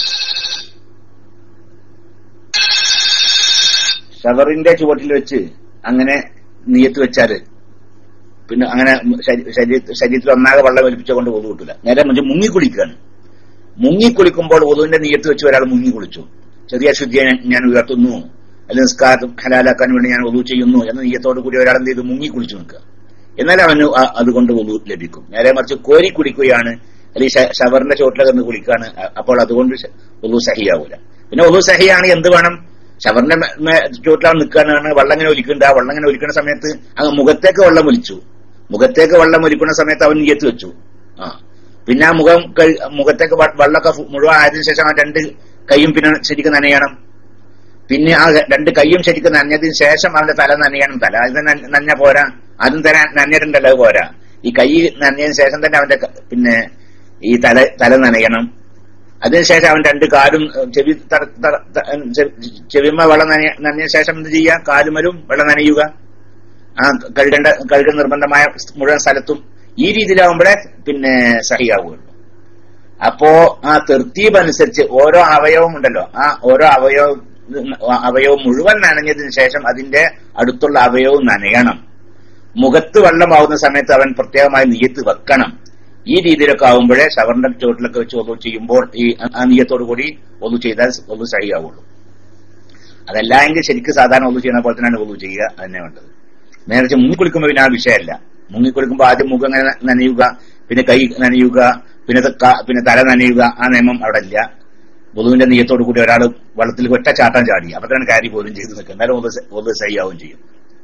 ഷവറിന്റെ ചുവട്ടിൽ വെച്ച് അങ്ങനെ നീയത്ത് വെച്ചാല് പിന്നെ അങ്ങനെ ശരീ- ശരീരത്തിൽ ശരീരത്തിൽ ഒന്നാകെ വെള്ളം ഒലിപ്പിച്ചുകൊണ്ട് ഒതു കിട്ടില്ല നേരെ മുന്നേ മുങ്ങി കുളിക്കുകയാണ് മുങ്ങി കുളിക്കുമ്പോൾ ഒതുവിന്റെ നീയത്ത് വെച്ച് ഒരാൾ മുങ്ങി കുളിച്ചു ചെറിയ ശുദ്ധിയെ ഞാൻ- ഞാൻ ഉയർത്തുന്നു അല്ലെങ്കിൽ നിസ്കാരം ഹലാലാക്കാൻ വേണ്ടി ഞാൻ ഒതു ചെയ്യുന്നു എന്ന നീയത്തോടു കൂടി ഒരാൾ എന്ത് ചെയ്തു മുങ്ങി കുളിച്ചു നിൽക്കുക എന്നാൽ അവന് ആ- അതുകൊണ്ട് ഒതു ലഭിക്കും നേരെ മറിച്ച് കോരി കുടിക്കുകയാണ് അല്ലെങ്കിൽ ഷ- ഷവറിന്റെ ചോട്ടിൽ നിന്ന് കുളിക്കാണ് അ- അപ്പോൾ അതുകൊണ്ട് ഷ- ഒതു സഹിയാവൂല പിന്നെ ഒതു സഹിയാണ് എന്ത് വേണം ഷവറിന്റെ മേ- മേ- ചോട്ടിലാണ് നിൽക്കാനാണ് വെള്ളം ഇങ്ങനെ ഒലിക്കുന്നുണ്ട് ആ വെള്ളം ഇങ്ങനെ ഒലിക്കുന്ന സമയത്ത് അങ്ങ് മുഖത്തേക്ക് വെള്ളം ഒലിച്ചു മുഖത്തേക്ക് വെള്ളം ഒലിക്കുന്ന സമയത്ത് അവൻ നീയത്ത് വെച്ചു ആ പിന്നെ ആ മുഖം കഴി- മുഖത്തേക്ക് വ- വെള്ളമൊക്കെ ഫു- മുഴുവൻ ആയതിനു ശേഷം ആ രണ്ട് കൈയും പിന്നെ ശരിക്കും നനയണം പിന്നെ ആ രണ്ട് കൈയും ശരിക്കും നനഞ്ഞതിന് ശേഷം അവന്റെ തല നനയണം തല ഇത് നന- നനഞ്ഞ പോരാ അതും തന്നെ നനഞ്ഞിട്ടുണ്ടല്ലോ അത് പോരാ ഈ കൈ നനഞ്ഞതിന് ശേഷം തന്നെ അവന്റെ ക- പിന്നെ ഈ തല തല നനയണം അതിനുശേഷം അവൻ രണ്ട് കാലും ഏഹ്, ചെവി തട- തട- ത- ഏഹ്, ചെ- ചെവിമ വെള്ളം നനയ നനഞ്ഞ ശേഷം എന്ത് ചെയ്യുക കാലുമലും വെള്ളം നനയുക ആ കഴുകേണ്ട കഴുകൽ നിർബന്ധമായ മുഴുവൻ സ്ഥലത്തും ഈ രീതിയിലാവുമ്പോഴേ പിന്നെ സഹിയാവുകയുള്ളൂ അപ്പോ ആ തെർത്തീബ് അനുസരിച്ച് ഓരോ അവയവം ഉണ്ടല്ലോ ആ ഓരോ അവയവം അവയവം മുഴുവൻ നനഞ്ഞതിന് ശേഷം അതിന്റെ അടുത്തുള്ള അവയവം നനയണം മുഖത്ത് വെള്ളമാവുന്ന സമയത്ത് അവൻ പ്രത്യേകമായി നീയത്ത് വെക്കണം ഈ രീതിയിലൊക്കെ ആവുമ്പോഴേ ഷവറിന്റെ ചുവട്ടിലൊക്കെ വെച്ച് ഒതു ചെയ്യുമ്പോൾ ഈ ആ നീയത്തോടു കൂടി ഒതു ചെയ്താൽ ഒതു സഹിയാവുള്ളൂ അതല്ല എങ്കിൽ ശരിക്കും സാധാരണ ഒതു ചെയ്യുന്ന പോലെ തന്നെയാണ് ഒതു ചെയ്യുക അതന്നെ വേണ്ടത് നേരത്തെ മുങ്ങിക്കുളിക്കുമ്പോൾ പിന്നെ ആ വിഷയമല്ല മുങ്ങിക്കുളിക്കുമ്പോൾ ആദ്യം മുഖം അങ്ങനെ നനയുക പിന്നെ കൈ നനയുക പിന്നെ ഇത് ക- പിന്നെ തല നനയുക ആ നിയമം അവിടെ ഇല്ല ബുധുവിന്റെ നീയത്തോടു കൂടി ഒരാൾ വെള്ളത്തിൽ ഒറ്റ ചാട്ടം ചാടി അപ്പൊ തന്നെ കാര്യം പോലും ചെയ്ത് നിൽക്കും എന്നാലും ഒന്ന് സ- ഒന്ന് സഹിയാവും ചെയ്യും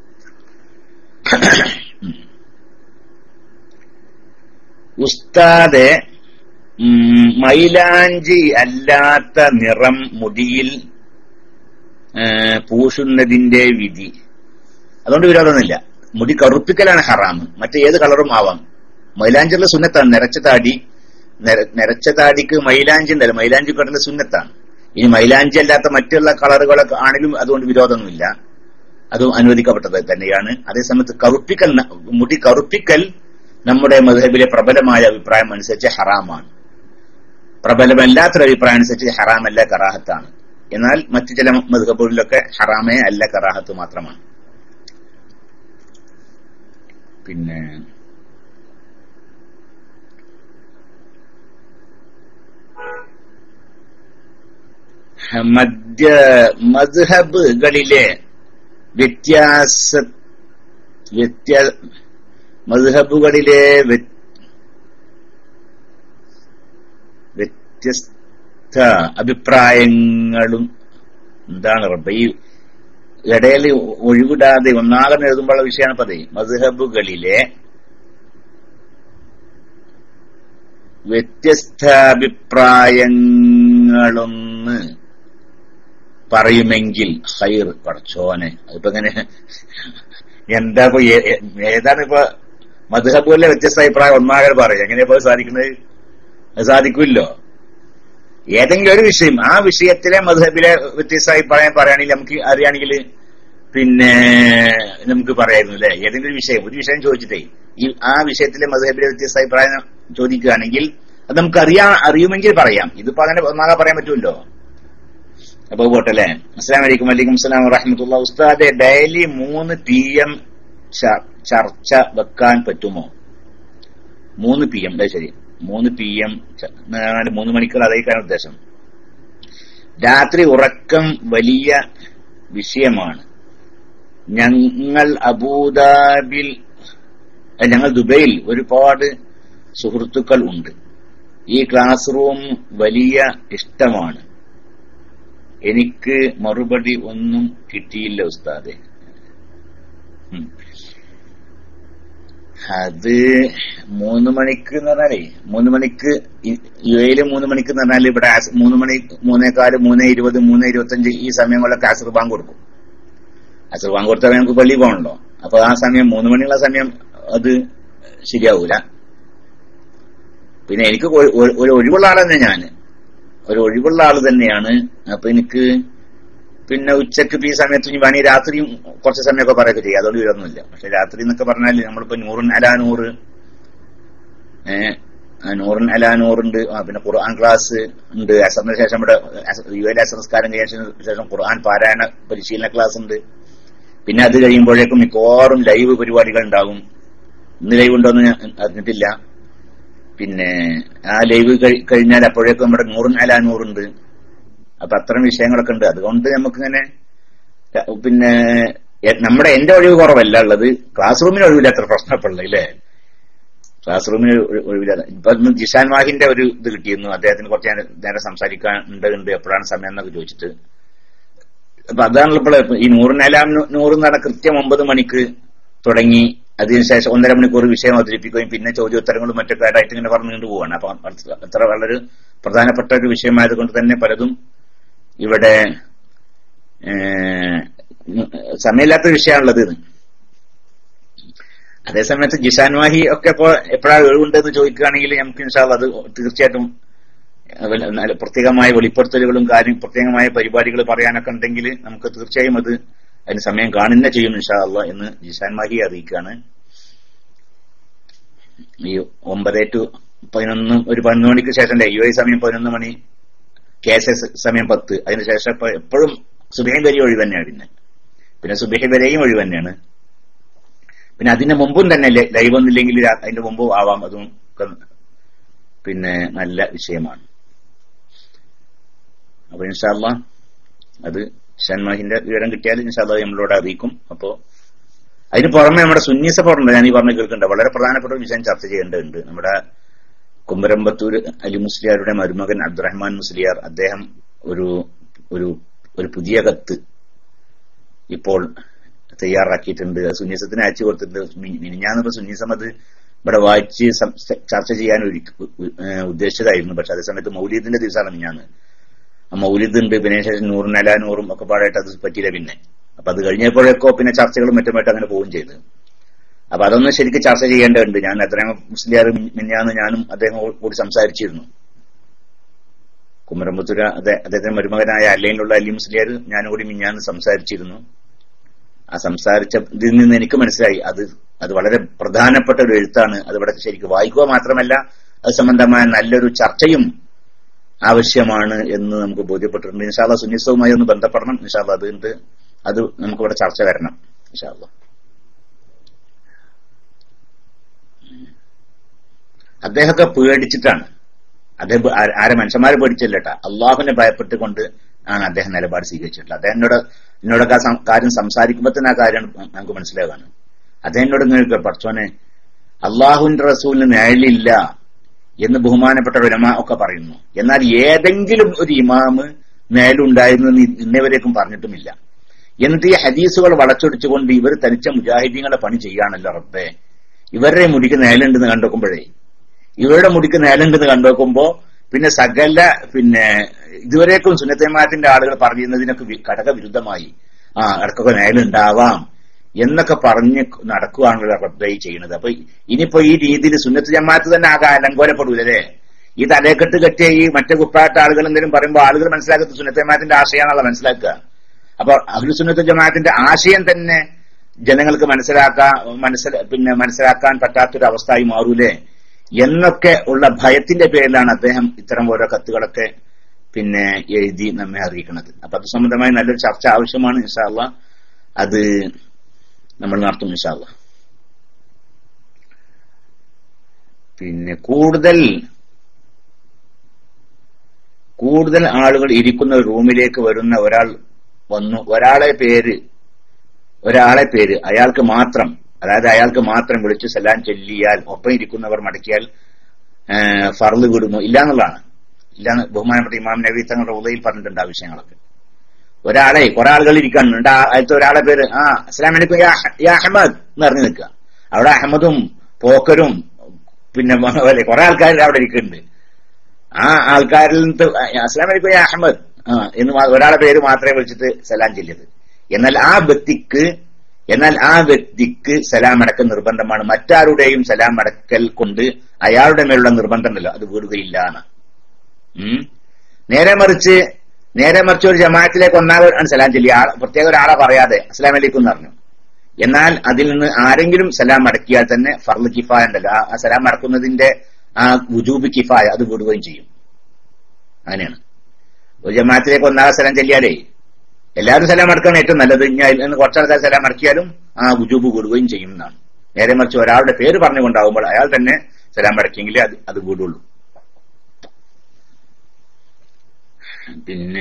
ഉസ്താദെ ഉം, മൈലാഞ്ചി അല്ലാത്ത നിറം മുടിയിൽ ഏ, പൂശുന്നതിന്റെ വിധി അതുകൊണ്ട് വിരോധമൊന്നുമില്ല മുടി കറുപ്പിക്കലാണ് ഹറാം മറ്റേത് കളറും ആവാം മൈലാഞ്ചിയുള്ള സുന്നത്താണ് നിറച്ച താടി നിര- നിറച്ച താടിക്ക് മൈലാഞ്ചി ഉണ്ടല്ലോ മൈലാഞ്ചി കടല സുന്നത്താണ് ഇനി മൈലാഞ്ചി അല്ലാത്ത മറ്റുള്ള കളറുകളൊക്കെ ആണെങ്കിലും അതുകൊണ്ട് വിരോധമൊന്നുമില്ല അതും അനുവദിക്കപ്പെട്ടത് തന്നെയാണ് അതേസമയത്ത് കറുപ്പിക്കൽ ന- മുടി കറുപ്പിക്കൽ നമ്മുടെ മധുഹബിലെ പ്രബലമായ അഭിപ്രായം അനുസരിച്ച് ഹറാമാണ് പ്രബലമല്ലാത്തൊരു അഭിപ്രായം അനുസരിച്ച് ഹറാമല്ല കറാഹത്താണ് എന്നാൽ മറ്റു ചില മധുഹബുകളിലൊക്കെ ഹറാമേ അല്ല കറാഹത്ത് മാത്രമാണ് പിന്നെ മധ്യ മദ്ഹബുകളിലെ വ്യത്യാസ വ്യത്യാ മദ്ഹബുകളിലെ വ്യ- വ്യത്യസ്ത അഭിപ്രായങ്ങളും എന്താണ് റബ്ബ ഈ ഇടയിൽ ഒഴിവിടാതെ ഒന്നാകെ എഴുതുമ്പോഴുള്ള വിഷയമാണ് പതി മദ്ഹബുകളിലെ വ്യത്യസ്ത അഭിപ്രായങ്ങളൊന്ന് പറയുമെങ്കിൽ ഹൈർ പടച്ചോനെ അതിപ്പോ എങ്ങനെ എന്താ ഇപ്പൊ ഏ- ഏ- ഏതാണ് ഇപ്പൊ മധുഹബുവിലെ വ്യത്യസ്ത അഭിപ്രായം ഒന്നാകെ പറയും എങ്ങനെയാ ഇപ്പൊ അത് സാധിക്കുന്നത് അത് സാധിക്കില്ലോ ഏതെങ്കിലും ഒരു വിഷയം ആ വിഷയത്തിലെ മധുഹബിലെ വ്യത്യസ്ത അഭിപ്രായം പറയുകയാണെങ്കിൽ നമുക്ക് അറിയുകയാണെങ്കിൽ പിന്നെ നമുക്ക് പറയായിരുന്നു അല്ലെ ഏതെങ്കിലും ഒരു വിഷയം ഒരു വിഷയം ചോദിച്ചിട്ടേ ഈ ആ വിഷയത്തിലെ മധുഹബിലെ വ്യത്യസ്ത അഭിപ്രായം ചോദിക്കുകയാണെങ്കിൽ അത് നമുക്ക് അറിയാ അറിയുമെങ്കിൽ പറയാം ഇതിപ്പോ അങ്ങനെ ഒന്നാകെ പറയാൻ പറ്റുമല്ലോ അപ്പൊ പോട്ടെ അല്ലെ അസ്സാം വലൈക്കും വലൈക്കും അസ്സലാം വറഹമത്തുള്ള ഉസ്താദെ ഡെയിലി മൂന്ന് പി എം ചർച്ച വെക്കാൻ പറ്റുമോ മൂന്ന് പി എം ശരി മൂന്ന് പി എം മൂന്ന് മണിക്കൂർ അതേക്കാണ് ഉദ്ദേശം രാത്രി ഉറക്കം വലിയ വിഷയമാണ് ഞങ്ങൾ അബൂദാബിൽ അഹ് ഞങ്ങൾ ദുബൈയിൽ ഒരുപാട് സുഹൃത്തുക്കൾ ഉണ്ട് ഈ ക്ലാസ് റൂം വലിയ ഇഷ്ടമാണ് എനിക്ക് മറുപടി ഒന്നും കിട്ടിയില്ല ഉസ്താദെ ഉം. അത് മൂന്ന് മണിക്ക് എന്ന് പറഞ്ഞാലേ മൂന്ന് മണിക്ക് ഇ- യു എയില് മൂന്ന് മണിക്ക് എന്ന് പറഞ്ഞാൽ ഇവിടെ ആസ്- മൂന്ന് മണി മൂന്നേക്കാല് മൂന്ന് ഇരുപത് മൂന്ന് ഇരുപത്തഞ്ച് ഈ സമയങ്ങളിലൊക്കെ അസർ ബാങ്ക് കൊടുക്കും അസർ ബാങ്ക് കൊടുത്താൽ നമുക്ക് പള്ളി പോകണല്ലോ അപ്പൊ ആ സമയം മൂന്ന് മണിയുള്ള സമയം അത് ശരിയാവൂല പിന്നെ എനിക്ക് ഒരു- ഒരു- ഒരു ഒഴിവുള്ള ആൾ തന്നെ ഞാൻ ഒരു ഒഴിവുള്ള ആൾ തന്നെയാണ് അപ്പൊ എനിക്ക് പിന്നെ ഉച്ചക്ക് ഇപ്പൊ ഈ സമയത്ത് ഇനി വേണമെങ്കിൽ രാത്രിയും കുറച്ച് സമയമൊക്കെ പറയുകയൊക്കെ ചെയ്യാം അതുകൊണ്ട് ഇതൊന്നുമില്ല പക്ഷെ രാത്രി എന്നൊക്കെ പറഞ്ഞാൽ നമ്മളിപ്പോ നൂറിൻ അലാ നൂറ് ഏഹ് ആ നൂറിൻ അലാ നൂറുണ്ട് ആ, പിന്നെ ഖുർആൻ ക്ലാസ് ഉണ്ട് അസറിന് ശേഷം ഇവിടെ അസ- യു എൽ അസംസ്കാരം കഴിഞ്ഞ ശേഷം ഖുർആൻ പാരായണ പരിശീലന ക്ലാസ് ഉണ്ട് പിന്നെ അത് കഴിയുമ്പോഴേക്കും മിക്കവാറും ലൈവ് പരിപാടികൾ ഉണ്ടാകും ഇന്ന് ലൈവ് ഉണ്ടോന്ന് ഞാൻ അറിഞ്ഞിട്ടില്ല പിന്നെ ആ ലൈവ് കഴി- കഴിഞ്ഞാൽ അപ്പോഴേക്കും നമ്മുടെ നൂറിൻ അലാ നൂറുണ്ട് അപ്പൊ അത്തരം വിഷയങ്ങളൊക്കെ ഉണ്ട് അതുകൊണ്ട് നമുക്കിങ്ങനെ ര- പിന്നെ എ- നമ്മുടെ എന്റെ ഒഴിവ് കുറവല്ല ഉള്ളത് ക്ലാസ് റൂമിന് ഒഴിവില്ല അത്ര പ്രശ്നപ്പെടുന്നത് ഇല്ലേ ക്ലാസ് റൂമിന് ഒഴി- ഒഴിവില്ല ഇപ്പൊ ഇന്ന് ജിഷാൻ വാഹിന്റെ ഒരു ഇത് കിട്ടിയിരുന്നു അദ്ദേഹത്തിന് കുറച്ച് നേരം- നേരം സംസാരിക്കാൻ ഉണ്ട് ഉണ്ട് എപ്പോഴാണ് സമയം എന്നൊക്കെ ചോദിച്ചിട്ട് അപ്പൊ അതാണല്ലോ ഇപ്പോൾ ഈ നൂറിനെല്ലാം നൂറ് എന്ന് പറഞ്ഞ കൃത്യം ഒമ്പത് മണിക്ക് തുടങ്ങി അതിനുശേഷം ഒന്നര മണിക്കൂർ വിഷയം അവതരിപ്പിക്കുകയും പിന്നെ ചോദ്യോത്തരങ്ങളും മറ്റൊക്കെ ആയിട്ട് ഇങ്ങനെ പറഞ്ഞുകൊണ്ട് പോവാണ് അപ്പൊ അത്ര- അത്ര വളരെ പ്രധാനപ്പെട്ട ഒരു വിഷയമായതുകൊണ്ട് തന്നെ പലതും ഇവിടെ ഏഹ്, സമയമില്ലാത്ത വിഷയമാണുള്ളത് ഇത് അതേസമയത്ത് ജിഷാൻ വാഹി ഒക്കെ ഇപ്പോ എപ്പോഴാണ് ഒഴിവുണ്ടെന്ന് ചോദിക്കുകയാണെങ്കിൽ നമുക്ക് ഇൻഷാല്ല അത് തീർച്ചയായിട്ടും അവൽ- നല്ല പ്രത്യേകമായ വെളിപ്പെടുത്തലുകളും കാര്യം പ്രത്യേകമായ പരിപാടികൾ പറയാനൊക്കെ ഉണ്ടെങ്കിൽ നമുക്ക് തീർച്ചയായും അത് അതിന് സമയം കാണുന്ന ചെയ്യും ഇൻഷാല്ല എന്ന് ജിഷാൻ മാഹിയെ അറിയിക്കുകയാണ് ഈ ഒമ്പത് ടു പതിനൊന്ന് ഒരു പതിനൊന്ന് മണിക്ക് ശേഷം അല്ലേ യു ഐ സമയം പതിനൊന്ന് മണി കെ എസ് എസ് സമയം പത്ത് അതിനുശേഷം ഇപ്പൊ എപ്പോഴും സുബഹി വരെ ഒഴിവ് തന്നെയാണ് പിന്നെ പിന്നെ സുബഹി വരെയും ഒഴിവ് തന്നെയാണ് പിന്നെ അതിന് മുമ്പും തന്നെ ലൈ- ലൈവ് ഒന്നില്ലെങ്കിൽ രാ- അതിന്റെ മുമ്പും ആവാം അതും ഒക്കെ പിന്നെ നല്ല വിഷയമാണ് അപ്പൊ ഇൻഷാല്ല അത് ഷൻമാഹിന്റെ വിവരം കിട്ടിയാൽ ഇൻഷാല്ല നമ്മളോട് അറിയിക്കും അപ്പോ അതിന് പുറമെ നമ്മുടെ സുന്നി സപ്പോർട്ടുണ്ട് ഞാൻ ഈ പറഞ്ഞ കേൾക്കുന്നുണ്ട് വളരെ പ്രധാനപ്പെട്ട ഒരു വിഷയം ചർച്ച ചെയ്യേണ്ടതുണ്ട് നമ്മുടെ കുമരമ്പത്തൂർ അലി മുസ്ലിയാരുടെ മരുമകൻ അബ്ദുറഹ്മാൻ മുസ്ലിയാർ അദ്ദേഹം ഒരു ഒരു ഒരു പുതിയ കത്ത് ഇപ്പോൾ തയ്യാറാക്കിയിട്ടുണ്ട് അത് സുന്നീസത്തിന് അയച്ചു കൊടുത്തിട്ടുണ്ട് മി- മിനിഞ്ഞാന്നിപ്പോ സുന്നീസം അത് ഇവിടെ വായിച്ച് സം- ചർച്ച ചെയ്യാൻ ഒരുക്കി- ഉ- ഏഹ് ഉദ്ദേശിച്ചതായിരുന്നു പക്ഷെ അതേ സമയത്ത് മൗലീദിന്റെ ദിവസമാണ് മിനിഞ്ഞാന്ന് ആ മൗലിദ് ഉണ്ട് പിന്നെ ശേഷം നൂറും അല നൂറും ഒക്കെ പാടായിട്ട് അത് പറ്റിയില്ല പിന്നെ അപ്പൊ അത് കഴിഞ്ഞപ്പോഴേക്കോ പിന്നെ ചർച്ചകളും മറ്റുമായിട്ട് അങ്ങനെ പോവുകയും ചെയ്തു അപ്പൊ അതൊന്നും ശരിക്കും ചർച്ച ചെയ്യേണ്ടതുണ്ട് ഞാൻ അത്രയും മുസ്ലിയാർ മിഞ്ഞാന്ന് ഞാനും അദ്ദേഹം കൂടി സംസാരിച്ചിരുന്നു കുമരമ്പത്തൂര അതെ- അദ്ദേഹത്തിന്റെ മരുമകനായ അല്ലയിലുള്ള അലി മുസ്ലിയാർ ഞാനും കൂടി മിഞ്ഞാന്ന് സംസാരിച്ചിരുന്നു ആ സംസാരിച്ച ഇതിൽ നിന്ന് എനിക്ക് മനസ്സിലായി അത് അത് വളരെ പ്രധാനപ്പെട്ട ഒരു എഴുത്താണ് അത് ഇവിടെ ശരിക്കും വായിക്കുക മാത്രമല്ല അത് സംബന്ധമായ നല്ലൊരു ചർച്ചയും ആവശ്യമാണ് എന്ന് നമുക്ക് ബോധ്യപ്പെട്ടിട്ടുണ്ട് ഇൻഷാല്ല സുന്നിസവുമായി ഒന്ന് ബന്ധപ്പെടണം ഇൻഷാല്ല അതുകൊണ്ട് അത് നമുക്ക് ഇവിടെ ചർച്ച വരണം ഇൻഷാല്ല അദ്ദേഹമൊക്കെ പേടിച്ചിട്ടാണ് അദ്ദേഹം പേ- ആ- ആരെ മനുഷ്യന്മാരെ പേടിച്ചില്ലട്ടാ അള്ളാഹുവിനെ ഭയപ്പെട്ടുകൊണ്ട് ആണ് അദ്ദേഹം നിലപാട് സ്വീകരിച്ചിട്ടുള്ളത് അദ്ദേഹം എന്നോട് എന്നോടൊക്കെ ആ സം- കാര്യം സംസാരിക്കുമ്പോൾ തന്നെ ആ കാര്യം നമുക്ക് മനസ്സിലാകാണ് അദ്ദേഹം എന്നോട് ഇങ്ങനെ പഠിച്ചോനെ അള്ളാഹുവിന്റെ റസൂലിന് നേളില്ല എന്ന് ബഹുമാനപ്പെട്ട ഉലമ ഒക്കെ പറയുന്നു എന്നാൽ ഏതെങ്കിലും ഒരു ഇമാമ് നേലുണ്ടായിരുന്നു എന്ന് ഇന്നേവരേക്കും പറഞ്ഞിട്ടുമില്ല എന്നിട്ട് ഈ ഹദീസുകൾ വളച്ചൊടിച്ചുകൊണ്ട് ഇവർ തനിച്ച മുജാഹിദീങ്ങളുടെ പണി ചെയ്യാണല്ലോ റബ്ബേ ഇവരുടെ മുടിക്ക് നേലുണ്ടെന്ന് കണ്ടുനോക്കുമ്പോഴേ ഇവരുടെ മുടിക്ക് നേലുണ്ടെന്ന് കണ്ടുനോക്കുമ്പോ പിന്നെ സകല പിന്നെ ഇതുവരേക്കും സുന്നത്തേമാറ്റിന്റെ ആളുകൾ പറഞ്ഞിരുന്നതിനൊക്കെ വി- ഘടകവിരുദ്ധമായി ആ ഇടക്കൊക്കെ നേലുണ്ടാവാം എന്നൊക്കെ പറഞ്ഞ് നടക്കുകയാണല്ലോ റബ്ബൈ ചെയ്യുന്നത് അപ്പൊ ഇനിയിപ്പോ ഈ രീതിയിൽ സുന്നത്ത് ജമാഅത്ത് തന്നെ ആകെ അലങ്കോലപ്പെടൂലേ ഈ തലക്കെട്ട് കെട്ടിയ ഈ മറ്റേ കുപ്പാട്ട ആളുകൾ എന്തെങ്കിലും പറയുമ്പോൾ ആളുകൾ മനസ്സിലാക്കുന്നത് സുന്നത്തേമാത്തിന്റെ ആശയമാണല്ലോ മനസ്സിലാക്കുക അപ്പൊ അഹ്ലുസുന്നത്ത് ജമാഅത്തിന്റെ ആശയം തന്നെ ജനങ്ങൾക്ക് മനസ്സിലാക്കാൻ മനസ്സില പിന്നെ മനസ്സിലാക്കാൻ പറ്റാത്തൊരു അവസ്ഥയായി മാറൂലേ എന്നൊക്കെ ഉള്ള ഭയത്തിന്റെ പേരിലാണ് അദ്ദേഹം ഇത്തരം ഓരോ കത്തുകളൊക്കെ പിന്നെ എഴുതി നമ്മെ അറിയിക്കുന്നത് അപ്പൊ അത് സംബന്ധമായി നല്ലൊരു ചർച്ച ആവശ്യമാണ് ഇൻഷാല്ല അത് നമ്മൾ നടത്തും ഇൻഷാല്ല പിന്നെ കൂടുതൽ കൂടുതൽ ആളുകൾ ഇരിക്കുന്ന ഒരു റൂമിലേക്ക് വരുന്ന ഒരാൾ വന്നു ഒരാളെ പേര് ഒരാളെ പേര് അയാൾക്ക് മാത്രം അതായത് അയാൾക്ക് മാത്രം വിളിച്ചു സലാം ചൊല്ലിയാൽ ഒപ്പം ഇരിക്കുന്നവർ മടക്കിയാൽ ഫർള് വിടുന്നു ഇല്ല എന്നുള്ളതാണ് ഇല്ലാന്ന് ബഹുമാനപ്പെട്ട ഇമാം നബി തങ്ങളുടെ ഉദയിൽ പറഞ്ഞിട്ടുണ്ട് ആ വിഷയങ്ങളൊക്കെ ഒരാളെ കുറെ ആളുകൾ ഇരിക്കാനുണ്ട് അതിലത്തെ ഒരാളെ പേര് ആ അസ്ലാം വലൈക്കും യാ അഹമ്മദ് എന്ന് പറഞ്ഞു നിൽക്കുക അവിടെ അഹമ്മദും പോക്കരും പിന്നെ പോലെ കുറെ ആൾക്കാർ അവിടെ ഇരിക്കുന്നുണ്ട് ആ ആൾക്കാരിൽ നിന്ന് അസ്ലാം വലൈക്കും യാ അഹമ്മദ് ആ എന്ന് ഒരാളെ പേര് മാത്രമേ വിളിച്ചിട്ട് സലാം ചെല്ലിയത് എന്നാൽ ആ വ്യക്തിക്ക് എന്നാൽ ആ വ്യക്തിക്ക് സലാം അടക്കൽ നിർബന്ധമാണ് മറ്റാരുടെയും സലാം അടക്കൽ കൊണ്ട് അയാളുടെ മേലുള്ള നിർബന്ധമുണ്ടല്ലോ അത് വീടുകയില്ല എന്ന് നേരെ മറിച്ച് നേരെ മറിച്ച് ഒരു ജമാഅത്തിലേക്ക് ഒന്നാമത് സലാം ചൊല്ലി പ്രത്യേക ഒരാളെ പറയാതെ അസ്ലാം അലൈക്കും എന്ന് പറഞ്ഞു എന്നാൽ അതിൽ നിന്ന് ആരെങ്കിലും സലാം അടക്കിയാൽ തന്നെ ഫർള് കിഫായ ഉണ്ടല്ലോ ആ സലാം അടക്കുന്നതിന്റെ ആ വുജൂബ് കിഫായ അത് വിടുകയും ചെയ്യും അങ്ങനെയാണ് ഒരു ജമാഅത്തിലേക്ക് ഒന്നാമത് സലാം ചെല്ലിയാലേ എല്ലാവരും സലാം അടക്കണം ഏറ്റവും നല്ലത് ഇനി കുറച്ചാൾക്കാർ സലാം അടക്കിയാലും ആ വുജൂബ് വിടുകയും ചെയ്യും എന്നാണ് നേരെ മറിച്ച് ഒരാളുടെ പേര് പറഞ്ഞുകൊണ്ടാവുമ്പോൾ അയാൾ തന്നെ സലാം അടക്കിയെങ്കിലേ അത് അത് വിടുള്ളൂ പിന്നെ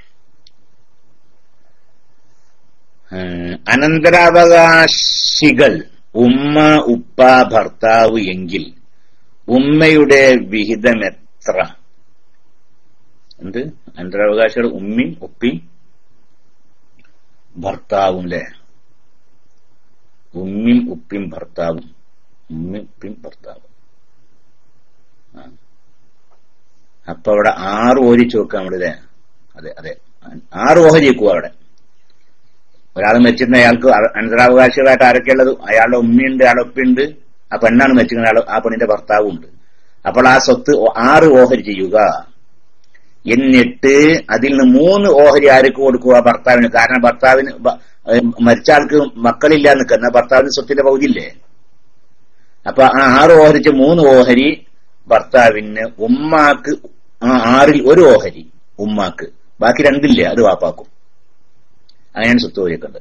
അനന്തരാവകാശികൾ ഉമ്മ ഉപ്പ ഭർത്താവ് എങ്കിൽ ഉമ്മയുടെ വിഹിതം എത്ര എന്ത് അനന്തരാവകാശികൾ ഉമ്മയും ഉപ്പിയും ഭർത്താവും അല്ലെ ഉമ്മിയും ഉപ്പിയും ഭർത്താവും ഉമ്മയും ഉപ്പിയും ഭർത്താവും അപ്പൊ അവിടെ ആറ് ഓഹരി വെക്കാം അവിടെ അല്ലേ അതെ അതെ ആറ് ഓഹരി വെക്കുക അവിടെ ഒരാൾ മരിച്ചിരുന്ന അയാൾക്ക് അനന്തരാവകാശികളായിട്ട് ആരൊക്കെയുള്ളത് അയാളുടെ ഉമ്മയുണ്ട് അയാളുടെ ഉപ്പയുണ്ട് ആ പെണ്ണാണ് മരിച്ചിരുന്ന അയാൾ ആ പെണ്ണിന്റെ ഭർത്താവും ഉണ്ട് അപ്പോൾ ആ സ്വത്ത് ആറ് ഓഹരി ചെയ്യുക എന്നിട്ട് അതിൽ നിന്ന് മൂന്ന് ഓഹരി ആർക്ക് കൊടുക്കുക ഭർത്താവിന് കാരണം ഭർത്താവിന് മരിച്ച ആൾക്ക് മക്കളില്ല നിൽക്കുന്ന ഭർത്താവിന് സ്വത്തിന്റെ പകുതിയില്ലേ അപ്പൊ ആ ആറ് ഓഹരിച്ച് മൂന്ന് ഓഹരി ഭർത്താവിന് ഉമ്മാക്ക് ആറിൽ ഒരു ഓഹരി ഉമ്മാക്ക് ബാക്കി രണ്ടില്ലേ അത് വാപ്പാക്കും അങ്ങനെയാണ് സ്വത്ത് ഓഹരിയൊക്കെ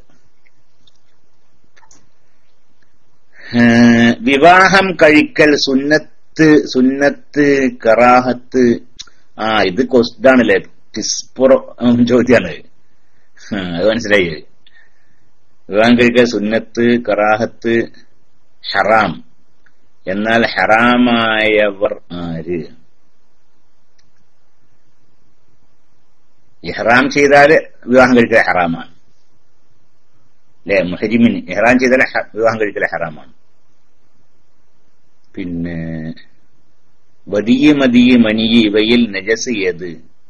വിവാഹം കഴിക്കൽ സുന്നത്ത് സുന്നത്ത് കറാഹത്ത് ആ ഇത് ഇതാണല്ലേ ടിസ്പുറ ചോദ്യമാണ് അത് മനസ്സിലായി വിവാഹം കഴിക്കൽ സുന്നത്ത് കറാഹത്ത് ഹറാം എന്നാൽ ഹറാമായവർ ആര് ഇഹ്റാം ചെയ്താല് വിവാഹം കഴിക്കൽ ഹറാമാണ് അല്ലെ മുഹരിമിൻ ഇഹ്റാം ചെയ്താൽ വിവാഹം കഴിക്കൽ ഹറാമാണ് പിന്നെ വതിയ മതിയ മനിയ ഇവയിൽ നജസ് ഏത്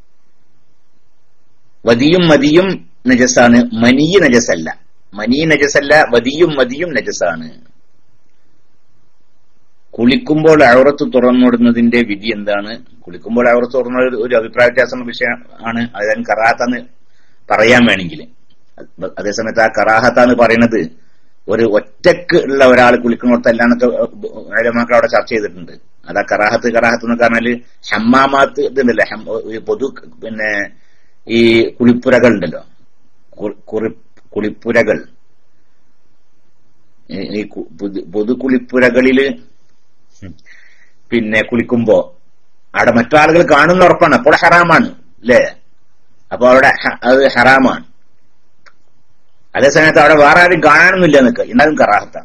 വതിയും മതിയും നജസാണ് മനിയ നജസല്ല മനി നജസല്ല വതിയും മതിയും നജസാണ് കുളിക്കുമ്പോൾ ഔറത്ത് തുറന്നിടുന്നതിന്റെ വിധി എന്താണ് കുളിക്കുമ്പോൾ ഔറത്ത് തുറന്ന ഒരു അഭിപ്രായ വ്യത്യാസമുള്ള വിഷയം ആണ് അതായത് കറാഹത്താന്ന് പറയാൻ വേണമെങ്കിൽ അതേസമയത്ത് ആ കറാഹത്താന്ന് പറയുന്നത് ഒരു ഒറ്റക്ക് ഉള്ള ഒരാൾ കുളിക്കുന്നിടത്തല്ലാന്നൊക്കെ മക്കൾ അവിടെ ചർച്ച ചെയ്തിട്ടുണ്ട് അതാ കറാഹത്ത് കറാഹത്ത് എന്ന് പറഞ്ഞാല് ഹമ്മാമാത്ത് ഇതുണ്ടല്ലോ പൊതു പിന്നെ ഈ കുളിപ്പുരകൾ ഉണ്ടല്ലോ കുളിപ്പുരകൾ ഈ പൊതു കുളിപ്പുരകളില് പിന്നെ കുളിക്കുമ്പോ അവിടെ മറ്റാളുകൾ കാണുന്ന ഉറപ്പാണ് അപ്പോൾ ഹറാമാണ് അല്ലേ അപ്പൊ അവിടെ അത് ഹറാമാണ് അതേസമയത്ത് അവിടെ വേറെ ആരും കാണാനൊന്നുമില്ല നിൽക്കുക എന്നാലും കറാഹത്താണ്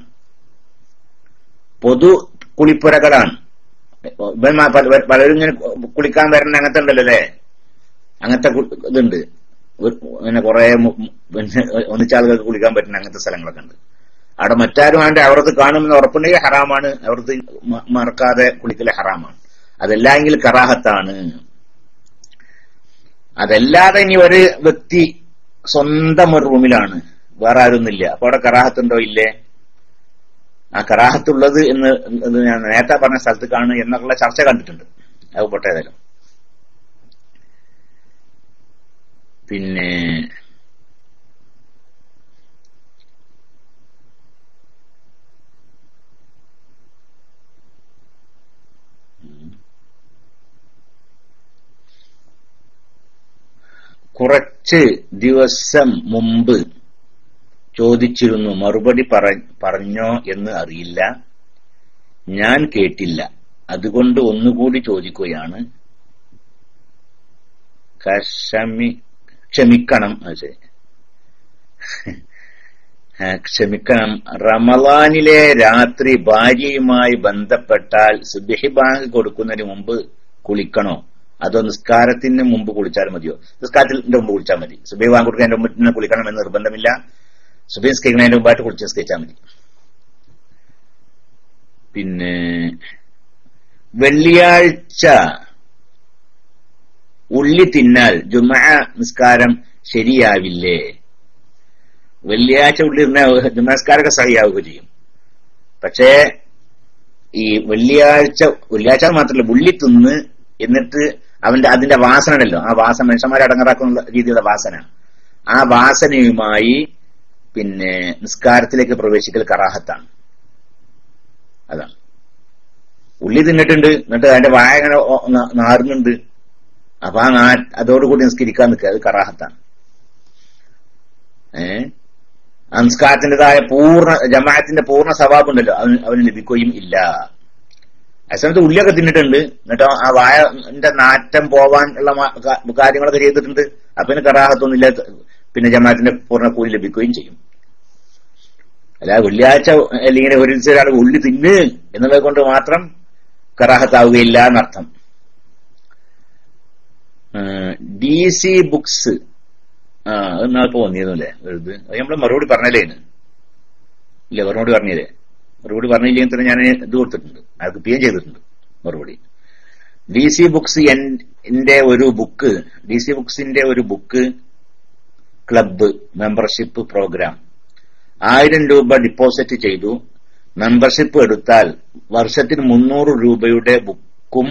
പൊതു കുളിപ്പുരകളാണ് പലരും ഇങ്ങനെ കുളിക്കാൻ വരുന്ന അങ്ങനത്തെ ഉണ്ടല്ലോ അല്ലേ അങ്ങനത്തെ ഇതുണ്ട് പിന്നെ കുറെ പിന്നെ ഒന്നിച്ചാളുകൾക്ക് കുളിക്കാൻ പറ്റുന്ന അങ്ങനത്തെ സ്ഥലങ്ങളൊക്കെ ഉണ്ട് അവിടെ മറ്റാരും അവന്റെ അവർത്ത് കാണുമെന്ന് ഉറപ്പുണ്ടെങ്കിൽ ഹറാമാണ് അവർത്ത് മറക്കാതെ കുളിക്കലെ ഹറാമാണ് അതല്ലെങ്കിൽ കറാഹത്താണ് അതല്ലാതെ ഇനി ഒരു വ്യക്തി സ്വന്തം ഒരു റൂമിലാണ് വേറെ ആരൊന്നുമില്ല അപ്പൊ അവിടെ കറാഹത്തുണ്ടോ ഇല്ലേ ആ കറാഹത്തുള്ളത് എന്ന് ഞാൻ നേരത്തെ പറഞ്ഞ സ്ഥലത്ത് കാണുക എന്നുള്ള ചർച്ച കണ്ടിട്ടുണ്ട് അത് പൊട്ടേതായാലും പിന്നെ കുറച്ച് ദിവസം മുമ്പ് ചോദിച്ചിരുന്നു മറുപടി പറഞ്ഞോ എന്ന് അറിയില്ല ഞാൻ കേട്ടില്ല അതുകൊണ്ട് ഒന്നുകൂടി ചോദിക്കുകയാണ് കഷമി ക്ഷമിക്കണം അത് ശരി ആ, ക്ഷമിക്കണം റമലാനിലെ രാത്രി ഭാര്യയുമായി ബന്ധപ്പെട്ടാൽ സുബഹി ബാങ്ക് കൊടുക്കുന്നതിന് മുമ്പ് കുളിക്കണോ അതോ നിസ്കാരത്തിന് മുമ്പ് കുളിച്ചാൽ മതിയോ നിസ്കാരത്തിന്റെ മുമ്പ് കുളിച്ചാൽ മതി സുബഹി ബാങ്ക് കൊടുക്കുന്നതിന്റെ മുമ്പ് തന്നെ കുളിക്കണം എന്ന് നിർബന്ധമില്ല സുബഹി നിസ്കരിക്കുന്നതിന്റെ മുമ്പായിട്ട് കുളിച്ച് നിസ്കരിച്ചാൽ മതി പിന്നെ വെള്ളിയാഴ്ച ഉള്ളി തിന്നാൽ ജുമ നിസ്കാരം ശരിയാവില്ലേ വെള്ളിയാഴ്ച ഉള്ളി തിന്നാൽ ജുമ നിസ്കാരമൊക്കെ സഹിയാവുക ചെയ്യും പക്ഷേ ഈ വെള്ളിയാഴ്ച വെള്ളിയാഴ്ച മാത്രമല്ല ഉള്ളി തിന്ന് എന്നിട്ട് അവന്റെ അതിന്റെ വാസന ഉണ്ടല്ലോ ആ വാസന മനുഷ്യന്മാരെ അടങ്ങറാക്കുന്ന രീതിയിലുള്ള വാസന ആ വാസനയുമായി പിന്നെ നിസ്കാരത്തിലേക്ക് പ്രവേശിക്കൽ കറാഹത്താണ് അതാണ് ഉള്ളി തിന്നിട്ടുണ്ട് എന്നിട്ട് അതിന്റെ വായ ഇങ്ങനെ ഒ- ന- നാറുന്നുണ്ട് അപ്പൊ ആ നാ അതോടുകൂടി നിസ്കരിക്കാൻ നിൽക്കുക അത് കറാഹത്താണ് ഏ ആ നിസ്കാരത്തിൻ്റെതായ പൂർണ്ണ ജമാഅത്തിന്റെ പൂർണ്ണ സ്വഭാവമുണ്ടല്ലോ അവന് അവന് ലഭിക്കുകയും ഇല്ല അതേസമയത്ത് ഉള്ളിയൊക്കെ തിന്നിട്ടുണ്ട് എന്നിട്ട് ആ വായന്റെ നാറ്റം പോവാൻ ഉള്ള മാ- കാ- കാര്യങ്ങളൊക്കെ ചെയ്തിട്ടുണ്ട് അപ്പൊ പിന്നെ കറാഹത്തൊന്നുമില്ല പിന്നെ ജമാഅത്തിന്റെ പൂർണ്ണ കൂലി ലഭിക്കുകയും ചെയ്യും അല്ല വെള്ളിയാഴ്ച അല്ലെങ്കിൽ ഒരു ദിവസം ഒരാൾ ഉള്ളി തിന്ന് എന്നുള്ളത് കൊണ്ട് മാത്രം കറാഹത്താവുകയില്ല എന്നർത്ഥം ഡി സി ബുക്സ് ആ അത് നാളിപ്പോ വന്നിരുന്നല്ലേ ഇത് അത് നമ്മള് മറുപടി പറഞ്ഞല്ലേ ഇതിന്? ഇല്ല മറുപടി പറഞ്ഞില്ലേ മറുപടി പറഞ്ഞില്ലെങ്കിൽ തന്നെ ഞാൻ ഇത് കൊടുത്തിട്ടുണ്ട് അത് പി എം ചെയ്തിട്ടുണ്ട് മറുപടി ഡി സി ബുക്സ് എന്റെ ഒരു ബുക്ക് ഡി സി ബുക്സിന്റെ ഒരു ബുക്ക് ക്ലബ്ബ് മെമ്പർഷിപ്പ് പ്രോഗ്രാം ആയിരം രൂപ ഡിപ്പോസിറ്റ് ചെയ്തു മെമ്പർഷിപ്പ് എടുത്താൽ വർഷത്തിന് മുന്നൂറ് രൂപയുടെ ബുക്കും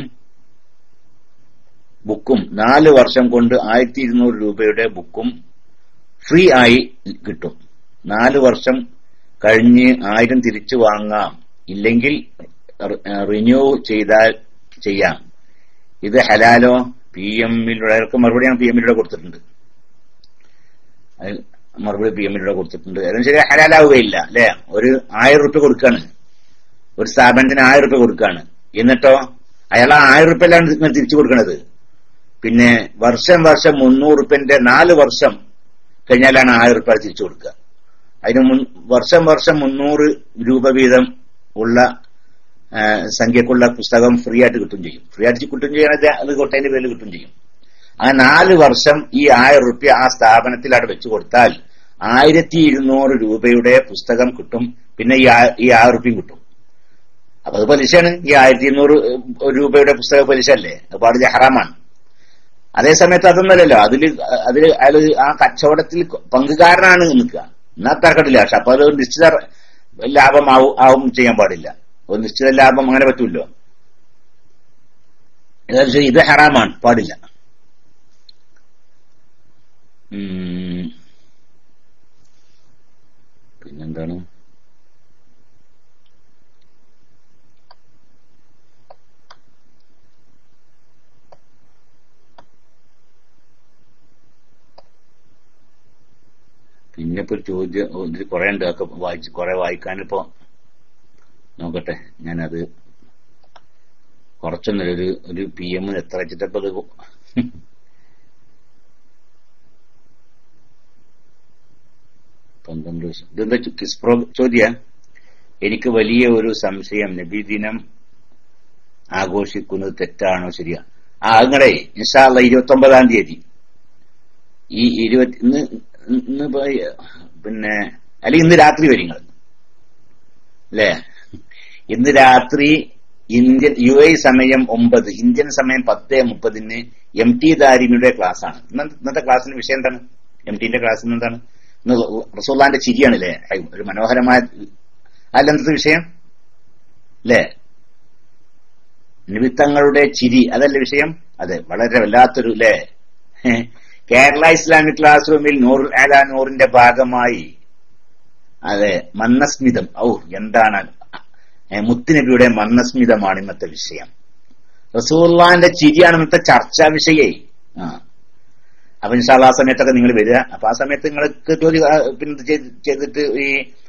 ബുക്കും നാല് വർഷം കൊണ്ട് ആയിരത്തി ഇരുന്നൂറ് രൂപയുടെ ബുക്കും ഫ്രീ ആയി കിട്ടും നാല് വർഷം കഴിഞ്ഞ് ആയിരം തിരിച്ചു വാങ്ങാം ഇല്ലെങ്കിൽ റിന്യൂ ചെയ്താൽ ചെയ്യാം ഇത് ഹലാലോ പി എമ്മിലൂടെ മറുപടി ഞാൻ പി എമ്മിലൂടെ കൊടുത്തിട്ടുണ്ട് അത് മറുപടി പി എമ്മിലൂടെ കൊടുത്തിട്ടുണ്ട് അതും ശരി ഹലാലാവുകയില്ല അല്ലെ ഒരു ആയിരം റുപ്യ കൊടുക്കാണ് ഒരു സ്ഥാപനത്തിന് ആയിരം റുപ്യ കൊടുക്കാണ് എന്നിട്ടോ അയാൾ ആ ആയിരം റുപ്യല്ലാണ് നിങ്ങൾ തിരിച്ചു കൊടുക്കണത് പിന്നെ വർഷം വർഷം മുന്നൂറ് റുപ്യന്റെ നാല് വർഷം കഴിഞ്ഞാലാണ് ആയിരം റുപ്യ തിരിച്ചു കൊടുക്കുക അതിന് മുൻ വർഷം വർഷം മുന്നൂറ് രൂപ വീതം ഉള്ള ആ, സംഖ്യക്കുള്ള പുസ്തകം ഫ്രീ ആയിട്ട് കിട്ടും ചെയ്യും ഫ്രീ ആയിട്ട് കിട്ടും ചെയ്യണത് അത് കൊട്ടേന്റെ പേരിൽ കിട്ടും ചെയ്യും ആ നാല് വർഷം ഈ ആയിരം റുപ്യ ആ സ്ഥാപനത്തിൽ അവിടെ വെച്ചു കൊടുത്താൽ ആയിരത്തി ഇരുന്നൂറ് രൂപയുടെ പുസ്തകം കിട്ടും പിന്നെ ഈ ആ- ഈ ആയിരം റുപ്യയും കിട്ടും അപ്പൊ അത് പലിശയാണ് ഈ ആയിരത്തി ഇരുന്നൂറ് രൂപയുടെ പുസ്തക പലിശ അല്ലേ അത് പാടില്ല ഹറാമാണ് അതേ സമയത്ത് അതൊന്നല്ലല്ലോ അതില് അതില് അയാൾ ആ കച്ചവടത്തിൽ പങ്കുകാരനാണ് നിൽക്കുക എന്നാ തർക്കട്ടില്ല പക്ഷെ അപ്പൊ അത് ഒരു നിശ്ചിത ലാഭം ആവും ആവും ചെയ്യാൻ പാടില്ല ഒരു നിശ്ചിത ലാഭം അങ്ങനെ പറ്റൂല്ലോ ഏതായാലും ശരി ഇത് ഹറാമാണ് പാടില്ല ഉം. പിന്നെന്താണ് പിന്നെ ഇപ്പൊ ഒരു ചോദ്യം ഓ, ഇതിൽ കുറെ ഉണ്ട് അതൊക്കെ വായിച്ച് കുറെ വായിക്കാനിപ്പോ നോക്കട്ടെ ഞാനത് കുറച്ചൊന്നുമില്ല ഒരു ഒരു പി എം എത്ര വെച്ചിട്ടപ്പോ അത് പന്ത്രണ്ട് ദിവസം ഇതെന്താ കിസ്പ്രോ ചോദ്യ എനിക്ക് വലിയ ഒരു സംശയം നബിദിനം ആഘോഷിക്കുന്നത് തെറ്റാണോ ശരിയാ ആ അങ്ങടെ ഇൻഷാല്ല ഇരുപത്തി ഒമ്പതാം തീയതി ഈ ഇരുപത്തി ഇന്ന് ഇന്ന് ഇപ്പൊ പിന്നെ അല്ലെങ്കിൽ ഇന്ന് രാത്രി വരും നിങ്ങൾ അല്ലേ ഇന്ന് രാത്രി ഇന്ത്യൻ യു എ സമയം ഒമ്പത് ഇന്ത്യൻ സമയം പത്ത് മുപ്പതിന് എം ടി ദാരിമിയുടെ ക്ലാസ് ആണ് ഇന്നത്തെ ഇന്നത്തെ ക്ലാസ്സിന് വിഷയം എന്താണ് എം ടിന്റെ ക്ലാസ് എന്താണ് ഇന്ന് റസൂള്ളാന്റെ ചിരിയാണല്ലേ ഹൈ, ഒരു മനോഹരമായ അല്ല എന്തത്തെ വിഷയം അല്ലേ നിമിത്തങ്ങളുടെ ചിരി അതല്ലേ വിഷയം അതെ വളരെ വല്ലാത്തൊരു അല്ലേ കേരള ഇസ്ലാമിക് ക്ലാസ് റൂമിൽ നൂറുൽ ആല നൂറിന്റെ ഭാഗമായി അതെ മന്നസ്മിതം ഔ എന്താണ് ഏ, മുത്തുനബിയുടെ മന്നസ്മിതമാണ് ഇന്നത്തെ വിഷയം റസൂള്ളാന്റെ ചിരിയാണ് ഇന്നത്തെ ചർച്ചാ വിഷയേ ആ അപ്പൊ ഇൻഷാല്ല ആ സമയത്തൊക്കെ നിങ്ങൾ വരിക അപ്പൊ ആ സമയത്ത് നിങ്ങൾക്ക് ജോലി ആ, പിന്നെ ഇത് ചെയ്ത് ചെയ്തിട്ട് ഈ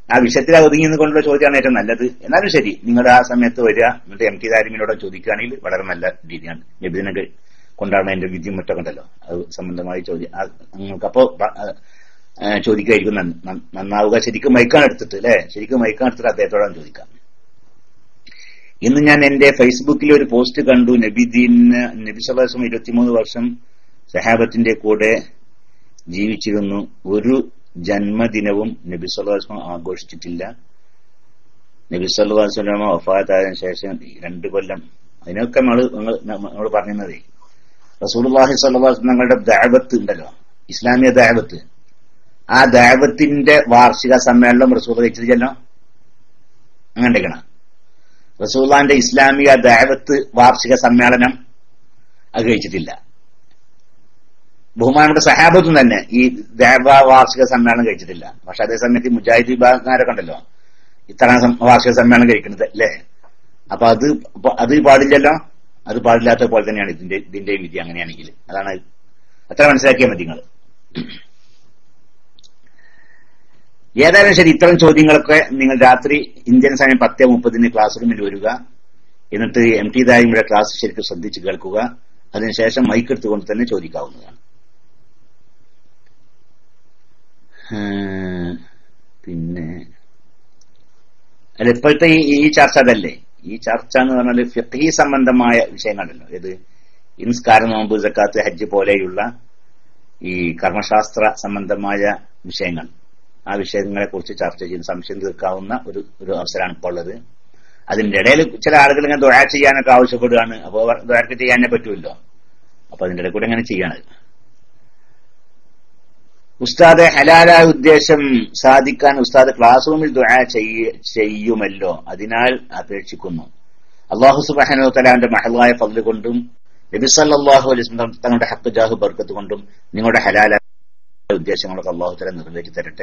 ആ വിഷയത്തിൽ ഒതുങ്ങി നിന്നുകൊണ്ടുള്ള ചോദ്യമാണ് ഏറ്റവും നല്ലത് എന്നാലും ശരി നിങ്ങൾ ആ സമയത്ത് വരിക എന്നിട്ട് എം ടി താരിമിനോട് ചോദിക്കുകയാണെങ്കിൽ വളരെ നല്ല രീതിയാണ് നബിദിനൊക്കെ കൊണ്ടാണ് എന്റെ വിധിയും മറ്റൊക്കെ ഉണ്ടല്ലോ അത് സംബന്ധമായി ചോദ്യം ആ നിങ്ങൾക്ക് അപ്പോ പ- ആ, ആ, ചോദിക്കായിരിക്കും നന്ന- നന്ന- നന്നാവുക ശരിക്കും മൈക്കാൻ എടുത്തിട്ട് അല്ലെ ശരിക്കും മൈക്കാൻ എടുത്തിട്ട് അദ്ദേഹത്തോടാണ് ചോദിക്കാം ഇന്ന് ഞാൻ എന്റെ ഫേസ്ബുക്കിൽ ഒരു പോസ്റ്റ് കണ്ടു നബിദീന് നബി സല്ലാസം ഇരുപത്തിമൂന്ന് വർഷം സഹാബത്തിന്റെ കൂടെ ജീവിച്ചിരുന്നു ഒരു ജന്മദിനവും നബി സല്ലാസ്മ ആഘോഷിച്ചിട്ടില്ല നബി സല്ലാസ്ലമ വഫാത്തായതിനു ശേഷം രണ്ട് കൊല്ലം അതിനൊക്കെ നമ്മള് നിങ്ങൾ നമ്മൾ പറഞ്ഞതേ റസൂൽഹി സല്ലാസ് ഞങ്ങളുടെ ദാവത്ത് ഉണ്ടല്ലോ ഇസ്ലാമിക ദാവത്ത് ആ ദാവത്തിന്റെ വാർഷിക സമ്മേളനം റസൂൽ കഴിച്ചില്ലല്ലോ അങ്ങനെ റസൂള്ളാന്റെ ഇസ്ലാമിക ദാവത്ത് വാർഷിക സമ്മേളനം അത് കഴിച്ചിട്ടില്ല ബഹുമാനപ്പെട്ട സഹാബത്തും തന്നെ ഈ ദേവ വാർഷിക സമ്മേളനം കഴിച്ചിട്ടില്ല പക്ഷെ അതേ സമയത്ത് ഈ മുജാഹിദ് വിഭാഗക്കാരൊക്കെ ഉണ്ടല്ലോ ഇത്തരം സം- വാർഷിക സമ്മേളനം കഴിക്കുന്നത് അല്ലേ അപ്പൊ അത് പ- അത് പാടില്ലല്ലോ അത് പാടില്ലാത്ത പോലെ തന്നെയാണ് ഇതിന്റെ ഇതിന്റെയും വിധി അങ്ങനെയാണെങ്കിൽ അതാണ് അത്ര മനസ്സിലാക്കിയാൽ മതി നിങ്ങൾ ഏതായാലും ശരി ഇത്തരം ചോദ്യങ്ങളൊക്കെ നിങ്ങൾ രാത്രി ഇന്ത്യൻ സമയം പത്തേ മുപ്പതിന് ക്ലാസ് റൂമിൽ വരിക എന്നിട്ട് എം ടി ദാരിയുടെ ക്ലാസ് ശരിക്കും ശ്രദ്ധിച്ച് കേൾക്കുക അതിനുശേഷം മൈക്ക് എടുത്തുകൊണ്ട് തന്നെ ചോദിക്കാവുന്നതാണ് ഏഹ്, പിന്നെ അല്ല ഇപ്പോഴത്തെ ഈ ഈ ചർച്ച അതല്ലേ ഈ ചർച്ച എന്ന് പറഞ്ഞാൽ ഫിഖി സംബന്ധമായ വിഷയങ്ങളല്ലോ ഏത് ഇൻസ്കാര നോമ്പ് സക്കാത്ത് ഹജ്ജ് പോലെയുള്ള ഈ കർമ്മശാസ്ത്ര സംബന്ധമായ വിഷയങ്ങൾ ആ വിഷയങ്ങളെ കുറിച്ച് ചർച്ച ചെയ്യുന്ന സംശയം തീർക്കാവുന്ന ഒരു ഒരു അവസരമാണ് ഇപ്പോൾ ഉള്ളത് അതിന്റെ ഇടയിൽ ചില ആളുകൾ ഇങ്ങനെ ദുഴ ചെയ്യാനൊക്കെ ആവശ്യപ്പെടുകയാണ് അപ്പോൾ ദുഴക്ക് ചെയ്യാനേ പറ്റുമല്ലോ അപ്പൊ അതിന്റെ ഇടയിൽ കൂടെ ഇങ്ങനെ ചെയ്യാണ് ഉസ്താദെ ഹലാലായ ഉദ്ദേശം സാധിക്കാൻ ഉസ്താദ് ക്ലാസ് റൂമിൽ ദുആ ചെയ്യ- ചെയ്യുമല്ലോ അതിനാൽ അപേക്ഷിക്കുന്നു അള്ളാഹു സുബാനോ തലാന്റെ മഹലായ പതില് കൊണ്ടും നബി സല്ലല്ലാഹു അലൈഹി വസല്ലം തങ്ങളുടെ ഹക്ക് ജാഹു ബർക്കത്ത് കൊണ്ടും നിങ്ങളുടെ ഹലാലായ ഉദ്ദേശങ്ങളൊക്കെ അള്ളാഹു തല നിറവേറ്റി തരട്ടെ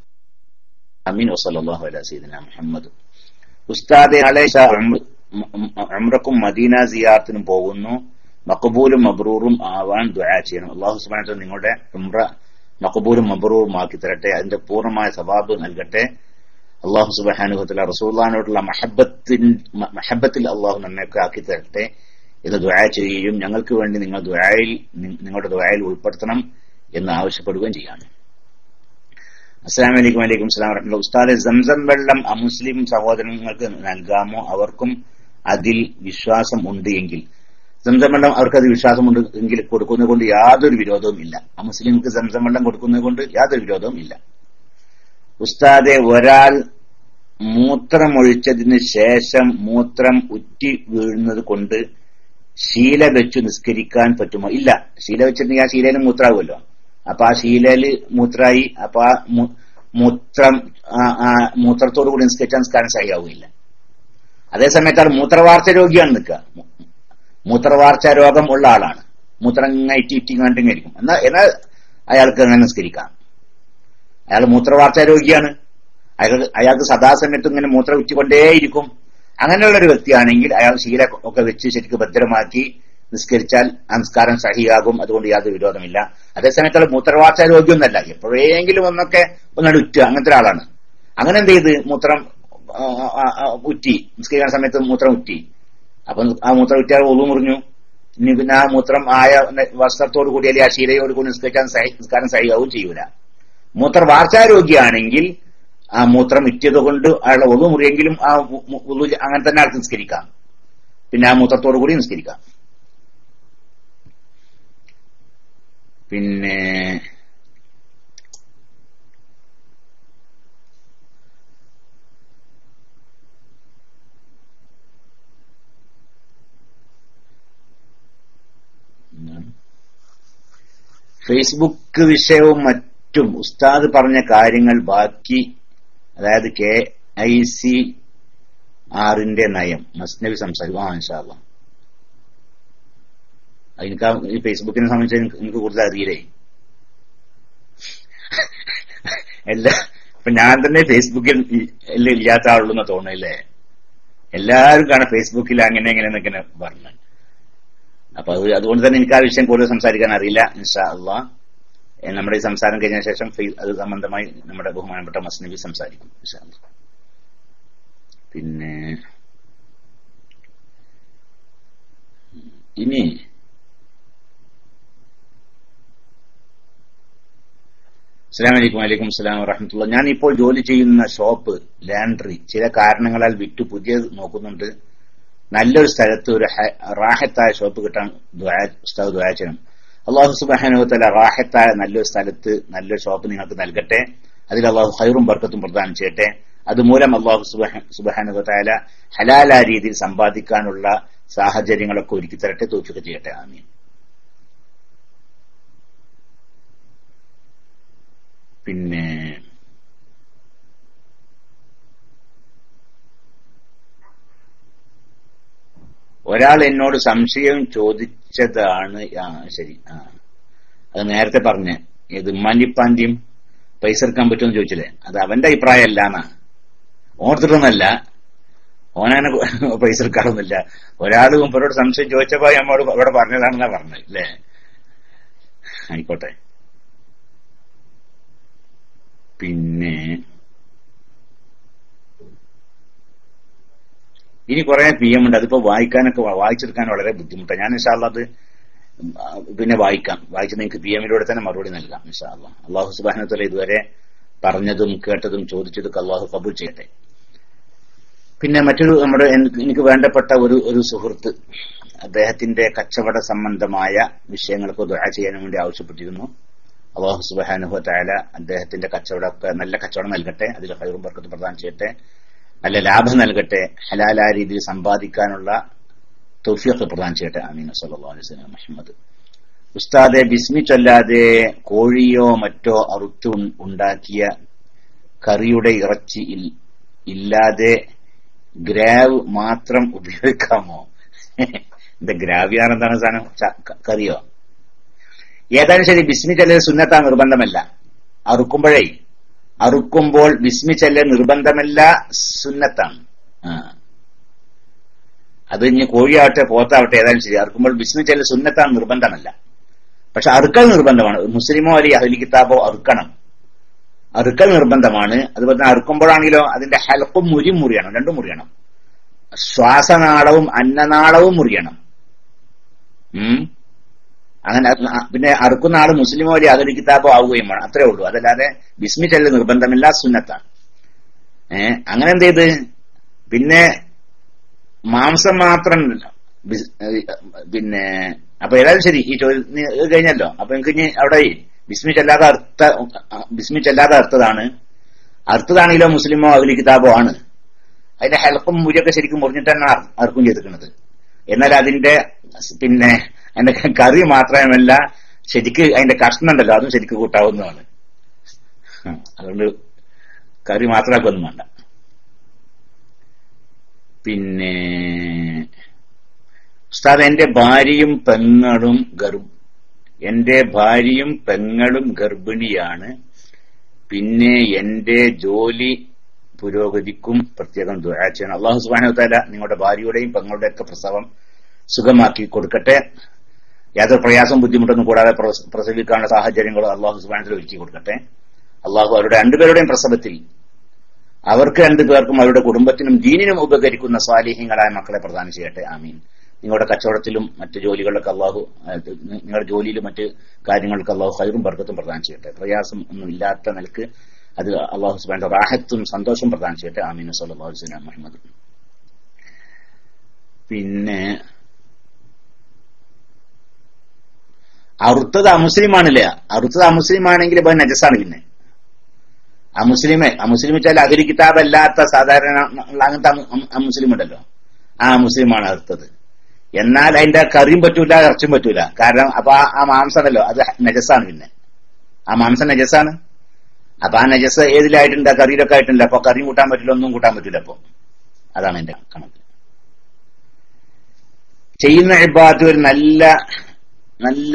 അമീൻ വസല്ലാഹു അല സീദന മുഹമ്മദ് ഉസ്താദെ നാളെ ഇശാ ഉം- ഉം- ഉംറക്കും മദീന സിയാറത്തിനും പോകുന്നു മക്കബൂലും മബ്രൂറും ആവാൻ ദുആ ചെയ്യണം അള്ളാഹു സുബ്ഹാനഹു വ നിങ്ങളുടെ ഉംറ മക്കബൂലും മബ്രൂറും ആക്കി തരട്ടെ അതിന്റെ പൂർണ്ണമായ സവാബ് നൽകട്ടെ അള്ളാഹു സുബാനുഭവത്തില റസൂള്ളാനോടുള്ള മഹബത്തിൻ മ- മഹബത്തിൽ അള്ളാഹു നമ്മയൊക്കെ ആക്കി തരട്ടെ എന്ന് ദുആ ചെയ്യുകയും ഞങ്ങൾക്ക് വേണ്ടി നിങ്ങൾ ദുആയിൽ നി- നിങ്ങളുടെ ദുആയിൽ ഉൾപ്പെടുത്തണം എന്ന് ആവശ്യപ്പെടുകയും ചെയ്യാണ് അസ്സാം വലൈക്കും വലൈക്കും സ്ലാം വറഹ്മത്തുള്ളാഹി ഉസ്താദെ സംസം വെള്ളം അമുസ്ലിം സഹോദരങ്ങൾക്ക് നൽകാമോ അവർക്കും അതിൽ വിശ്വാസം ഉണ്ട് എങ്കിൽ സംസം വെള്ളം അവർക്ക് അത് വിശ്വാസമുണ്ട് എങ്കിൽ കൊടുക്കുന്നത് കൊണ്ട് യാതൊരു വിരോധവും ഇല്ല അമുസ്ലിംക്ക് സംസം വെള്ളം കൊടുക്കുന്നത് കൊണ്ട് യാതൊരു വിരോധവും ഇല്ല ഉസ്താദെ ഒരാൾ മൂത്രമൊഴിച്ചതിന് ശേഷം മൂത്രം ഉറ്റി വീഴുന്നത് കൊണ്ട് ശീല വെച്ചു നിസ്കരിക്കാൻ പറ്റുമോ ഇല്ല ശീല വെച്ചിട്ടുണ്ടെങ്കിൽ ആ ശീലയിൽ മൂത്രാവുമല്ലോ അപ്പൊ ആ ശീലയില് മൂത്രായി അപ്പൊ ആ മൂ- മൂത്രം ആ- ആ മൂത്രത്തോടു കൂടി നിസ്കരിച്ചാൽ നിസ്കാരം സഹിയാവുകയില്ല അതേസമയത്ത് ആൾ മൂത്രവാർച്ച രോഗിയാണ് നിൽക്കുക മൂ- മൂത്രവാർച്ച രോഗം ഉള്ള ആളാണ് മൂത്രം ഇങ്ങനെ ഇറ്റി ഇറ്റി കണ്ടിങ്ങായിരിക്കും എന്നാൽ എന്നാൽ അയാൾക്ക് അങ്ങനെ നിസ്കരിക്കാം അയാൾ മൂത്രവാർച്ച രോഗിയാണ് അയാൾ അയാൾക്ക് സദാസമയത്തും ഇങ്ങനെ മൂത്രം ഉറ്റിക്കൊണ്ടേയിരിക്കും അങ്ങനെയുള്ള ഒരു വ്യക്തിയാണെങ്കിൽ അയാൾ ശീല ഒക്കെ വെച്ച് ശരിക്കും ഭദ്രമാക്കി നിസ്കരിച്ചാൽ ആ നിസ്കാരം സഹിയാകും അതുകൊണ്ട് യാതൊരു വിരോധമില്ല അതേസമയത്ത് അയാൾ മൂത്രവാർച്ച രോഗിയൊന്നല്ല എപ്പോഴെങ്കിലും ഒന്നൊക്കെ ഒന്നാണ് ഉറ്റ അങ്ങനത്തെ ഒരാളാണ് അങ്ങനെ എന്ത് ചെയ്ത് മൂത്രം ആ, ആ, ആ, ഉറ്റി നിസ്കരിക്കുന്ന സമയത്ത് മൂത്രം ഉറ്റി അപ്പൊ ആ മൂത്രം ഉറ്റിയാൽ ഒതു മുറിഞ്ഞു ഇനി പിന്നെ ആ മൂത്രം ആയ വസ്ത്രത്തോട് കൂടി അല്ലെങ്കിൽ ആ ശീലയോട് കൂടി നിസ്കരിക്കാൻ സഹി- നിസ്കാരം സഹിയാവും ചെയ്യൂല മൂത്ര വാർച്ചാരോഗ്യാണെങ്കിൽ ആ മൂത്രം ഇറ്റിയത് കൊണ്ട് അയാളുടെ ഒതു മുറിയെങ്കിലും ആ മു- മു- ഉളു അങ്ങനെ തന്നെ ആൾക്ക് നിസ്കരിക്കാം പിന്നെ ആ മൂത്രത്തോടു കൂടി നിസ്കരിക്കാം പിന്നെ എന്താണ്? ഫേസ്ബുക്ക് വിഷയവും മറ്റും ഉസ്താദ് പറഞ്ഞ കാര്യങ്ങൾ ബാക്കി അതായത് കെ ഐ സി ആറിന്റെ നയം മസ്നവി സംസാരിക്കും ആ ഇൻഷാല്ല എനിക്ക് ആ ഈ ഫേസ്ബുക്കിനെ സംബന്ധിച്ച് എനിക്ക് എനിക്ക് കൂടുതൽ അറിയില്ലേ എല്ലാ ഇപ്പൊ ഞാൻ തന്നെ ഫേസ്ബുക്കിൽ ഇ- എല്ലാം ഇല്ലാത്ത ആളുള്ളൂ എന്ന് തോന്നില്ലേ എല്ലാവരും കാണാം ഫേസ്ബുക്കിൽ അങ്ങനെ എങ്ങനെ എന്നൊക്കെ പറഞ്ഞു അപ്പൊ അത് അതുകൊണ്ട് തന്നെ എനിക്ക് ആ വിഷയം കൂടുതൽ സംസാരിക്കാൻ അറിയില്ല ഇൻഷാ അള്ളാ ഏ, നമ്മുടെ ഈ സംസാരം കഴിഞ്ഞ ശേഷം ഫെയ്- അത് സംബന്ധമായി നമ്മുടെ ബഹുമാനപ്പെട്ട മസ്നബി സംസാരിക്കും ഇൻഷാ അല്ലാ. പിന്നെ ഇനി അസ്സാം വലൈക്കും വലൈക്കും സ്ലാം വറഹമത്തുള്ള ഞാൻ ഇപ്പോൾ ജോലി ചെയ്യുന്ന ഷോപ്പ് ലാൻഡ്രി ചില കാരണങ്ങളാൽ വിറ്റു പുതിയത് നോക്കുന്നുണ്ട് നല്ലൊരു സ്ഥലത്ത് ഒരു ഹ- റാഹത്തായ ഷോപ്പ് കിട്ടാൻ ദുആ- ഉസ്താദ് ദുആ ചെയ്യണം അള്ളാഹു സുബാനുവത്തല റാഹത്തായ നല്ലൊരു സ്ഥലത്ത് നല്ലൊരു ഷോപ്പ് നിങ്ങൾക്ക് നൽകട്ടെ അതിൽ അള്ളാഹു ഹൈറും ബർക്കത്തും പ്രദാനം ചെയ്യട്ടെ അതുമൂലം അള്ളാഹു സുബാനുവത്തായ ഹലാലായ രീതിയിൽ സമ്പാദിക്കാനുള്ള സാഹചര്യങ്ങളൊക്കെ ഒരുക്കി തരട്ടെ തോഫിക്ക് ചെയ്യട്ടെ ആമീൻ പിന്നെ ഒരാൾ എന്നോട് സംശയം ചോദിച്ചതാണ് ആ ശരി ആ അത് നേരത്തെ പറഞ്ഞ ഇത് ഉമ്മാന്റിപ്പാന്റിയും പൈസ എടുക്കാൻ പറ്റുമെന്ന് ചോദിച്ചില്ലേ അത് അവന്റെ അഭിപ്രായം അല്ല എന്നാ ഓർത്തിട്ടൊന്നല്ല ഓനങ്ങനെ പൈസ എടുക്കാറൊന്നുമില്ല ഒരാൾ മുമ്പരോട് സംശയം ചോദിച്ചപ്പോ നമ്മോട് അവിടെ പറഞ്ഞതാണെന്നാ പറഞ്ഞത് അല്ലേ ആയിക്കോട്ടെ പിന്നെ ഇനി കുറെ പി എം ഉണ്ട് അതിപ്പോ വായിക്കാനൊക്കെ വ- വായിച്ചെടുക്കാൻ വളരെ ബുദ്ധിമുട്ടാണ് ഞാൻ ഇൻഷാല്ല അത് പിന്നെ വായിക്കാം വായിച്ച് നിങ്ങൾക്ക് പി എമ്മിലൂടെ തന്നെ മറുപടി നൽകാം ഇൻഷാല്ല അള്ളാഹു സുബാനത്തല ഇതുവരെ പറഞ്ഞതും കേട്ടതും ചോദിച്ചതൊക്കെ അള്ളാഹു കബൂൽ ചെയ്യട്ടെ പിന്നെ മറ്റൊരു നമ്മുടെ എൻ- എനിക്ക് വേണ്ടപ്പെട്ട ഒരു ഒരു സുഹൃത്ത് അദ്ദേഹത്തിന്റെ കച്ചവട സംബന്ധമായ വിഷയങ്ങൾക്ക് ദുആ ചെയ്യാൻ വേണ്ടി ആവശ്യപ്പെട്ടിരുന്നു അള്ളാഹു സുബാനുഹു താല അദ്ദേഹത്തിന്റെ കച്ചവടമൊക്കെ നല്ല കച്ചവടം നൽകട്ടെ അതിൽ ഹൈറും ബർക്കത്ത് പ്രദാനം ചെയ്യട്ടെ നല്ല ലാഭം നൽകട്ടെ ഹലാലായ രീതിയിൽ സമ്പാദിക്കാനുള്ള തൗഫീഖ് പ്രദാനം ചെയ്യട്ടെ അമീൻ സല്ലല്ലാഹു അലൈഹി വസല്ലം മുഹമ്മദ് ഉസ്താദെ ബിസ്മി ചൊല്ലാതെ കോഴിയോ മറ്റോ അറുത്ത് ഉൺ- ഉണ്ടാക്കിയ കറിയുടെ ഇറച്ചി ഇൽ- ഇല്ലാതെ ഗ്രാവ് മാത്രം ഉപയോഗിക്കാമോ എന്താ ഗ്രാവിയാണ് എന്താണ് സാധനം ച- ക- കറിയോ ഏതായാലും ശരി ബിസ്മി ചൊല്ലൽ സുന്നത്താ നിർബന്ധമല്ല അറുക്കുമ്പോഴേ അറുക്കുമ്പോൾ ബിസ്മി ചൊല്ലൽ നിർബന്ധമല്ല സുന്നത്താണ് ആ അത് ഇനി കോഴിയാവട്ടെ പോത്താവട്ടെ ഏതായാലും ശരി അറുക്കുമ്പോൾ ബിസ്മി ചൊല്ലൽ സുന്നത്താണ് നിർബന്ധമല്ല പക്ഷെ അറുക്കൽ നിർബന്ധമാണ് മുസ്ലിമോ അല്ലെങ്കിൽ അഹ്ലി കിതാബോ അറുക്കണം അറുക്കൽ നിർബന്ധമാണ് അതുപോലെ തന്നെ അറുക്കുമ്പോഴാണെങ്കിലോ അതിന്റെ ഹൽക്കും മുരി മുറിയണം രണ്ടും മുറിയണം ശ്വാസനാളവും അന്നനാളവും മുറിയണം ഉം അങ്ങനെ അത് ആ- പിന്നെ അറുക്കുന്ന ആള് മുസ്ലിമോ അല്ലെങ്കിൽ അഹ്ലി കിതാബോ ആവുകയും വേണം അത്രേ ഉള്ളൂ അതല്ലാതെ ബിസ്മി ചെല്ല് നിർബന്ധമില്ല സുന്നത്താണ് ഏഹ് അങ്ങനെ എന്ത് ചെയ്ത് പിന്നെ മാംസം മാത്രം ബിസ്- ഏഹ് പിന്നെ അപ്പൊ ഏതായാലും ശരി ഈ ചോദ്യം നീ- ഇത് കഴിഞ്ഞല്ലോ അപ്പൊ എനിക്ക് ഇനി അവിടെ ബിസ്മി ചെല്ലാതെ അർത്ഥ ബിസ്മി ചെല്ലാതെ അർത്ഥതാണ് അർത്ഥതാണെങ്കിലോ മുസ്ലിമോ അഹ്ലി കിതാബോ ആണ് അതിന്റെ ഹെൽപ്പും മുരിയൊക്കെ ശരിക്കും മുറിഞ്ഞിട്ടാണ് അർ- അർക്കും ചെയ്തിരിക്കുന്നത് എന്നാൽ അതിന്റെ പിന്നെ അതിന്റെ കറി മാത്രമല്ല ശരിക്ക് അതിന്റെ കഷ്ണം ഉണ്ടല്ലോ അതും ശരിക്ക് കൂട്ടാവുന്നതാണ് ഉം. അതുകൊണ്ട് കറി മാത്രമാക്കൊന്നും വേണ്ട പിന്നെ ഉസ്താദ് എന്റെ ഭാര്യയും പെങ്ങളും ഗർഭ എന്റെ ഭാര്യയും പെങ്ങളും ഗർഭിണിയാണ് പിന്നെ എന്റെ ജോലി പുരോഗതിക്കും പ്രത്യേകം ദുആ ചെയ്യണം അള്ളാഹു സുബ്ഹാനഹു വതആല നിങ്ങളുടെ ഭാര്യയുടെയും പെങ്ങളുടെയും ഒക്കെ പ്രസവം സുഖമാക്കി കൊടുക്കട്ടെ യാതൊരു പ്രയാസം ബുദ്ധിമുട്ടൊന്നും കൂടാതെ പ്രസ- പ്രസവിക്കാനുള്ള സാഹചര്യങ്ങൾ അള്ളാഹു സുബ്ഹാനഹു ഒരുക്കി കൊടുക്കട്ടെ അള്ളാഹു അവരുടെ രണ്ടുപേരുടെയും പ്രസവത്തിൽ അവർക്ക് രണ്ടുപേർക്കും അവരുടെ കുടുംബത്തിനും ദീനിനും ഉപകരിക്കുന്ന സ്വാലിഹ്യങ്ങളായ മക്കളെ പ്രദാനം ചെയ്യട്ടെ ആമീൻ നിങ്ങളുടെ കച്ചവടത്തിലും മറ്റ് ജോലികളിലൊക്കെ അള്ളാഹു അഹ് നിങ്ങളുടെ ജോലിയിലും മറ്റ് കാര്യങ്ങൾക്ക് അള്ളാഹു ഹൈറും ബർക്കത്തും പ്രദാനം ചെയ്യട്ടെ പ്രയാസം ഒന്നും ഇല്ലാത്ത നിലക്ക് അത് അള്ളാഹു സുബാന്റെ റാഹത്തും സന്തോഷം പ്രദാനം ചെയ്യട്ടെ ആമീൻ സല്ലല്ലാഹു അലൈഹി വസല്ലം മുഹമ്മദ് പിന്നെ അറുത്തത് അമുസ്ലിമാണില്ലേ അറുത്തത് അമുസ്ലിമാണെങ്കിൽ ഇപ്പൊ നജസാണ് പിന്നെ അമുസ്ലിമെ അമുസ്ലിം വെച്ചാൽ അഹരി കിതാബ് അല്ലാത്ത സാധാരണ ഉള്ള അങ്ങനത്തെ അമു- അമു- അമുസ്ലിം ഉണ്ടല്ലോ ആ മുസ്ലിമാണ് അറുത്തത് എന്നാൽ അതിന്റെ കറിയും പറ്റൂല ഇറച്ചും പറ്റൂല കാരണം അപ്പൊ ആ- ആ മാംസം ഉണ്ടല്ലോ അത് നജസാണ് പിന്നെ ആ മാംസം നജസാണ് അപ്പൊ ആ നജസ് ഏതിലായിട്ടുണ്ട് കറിയിലൊക്കെ ആയിട്ടുണ്ട് അപ്പൊ കറിയും കൂട്ടാൻ പറ്റില്ല ഒന്നും കൂട്ടാൻ പറ്റില്ല അപ്പൊ അതാണ് എന്റെ കണക്ക് ചെയ്യുന്ന ഇബാദത്ത് ഒരു നല്ല നല്ല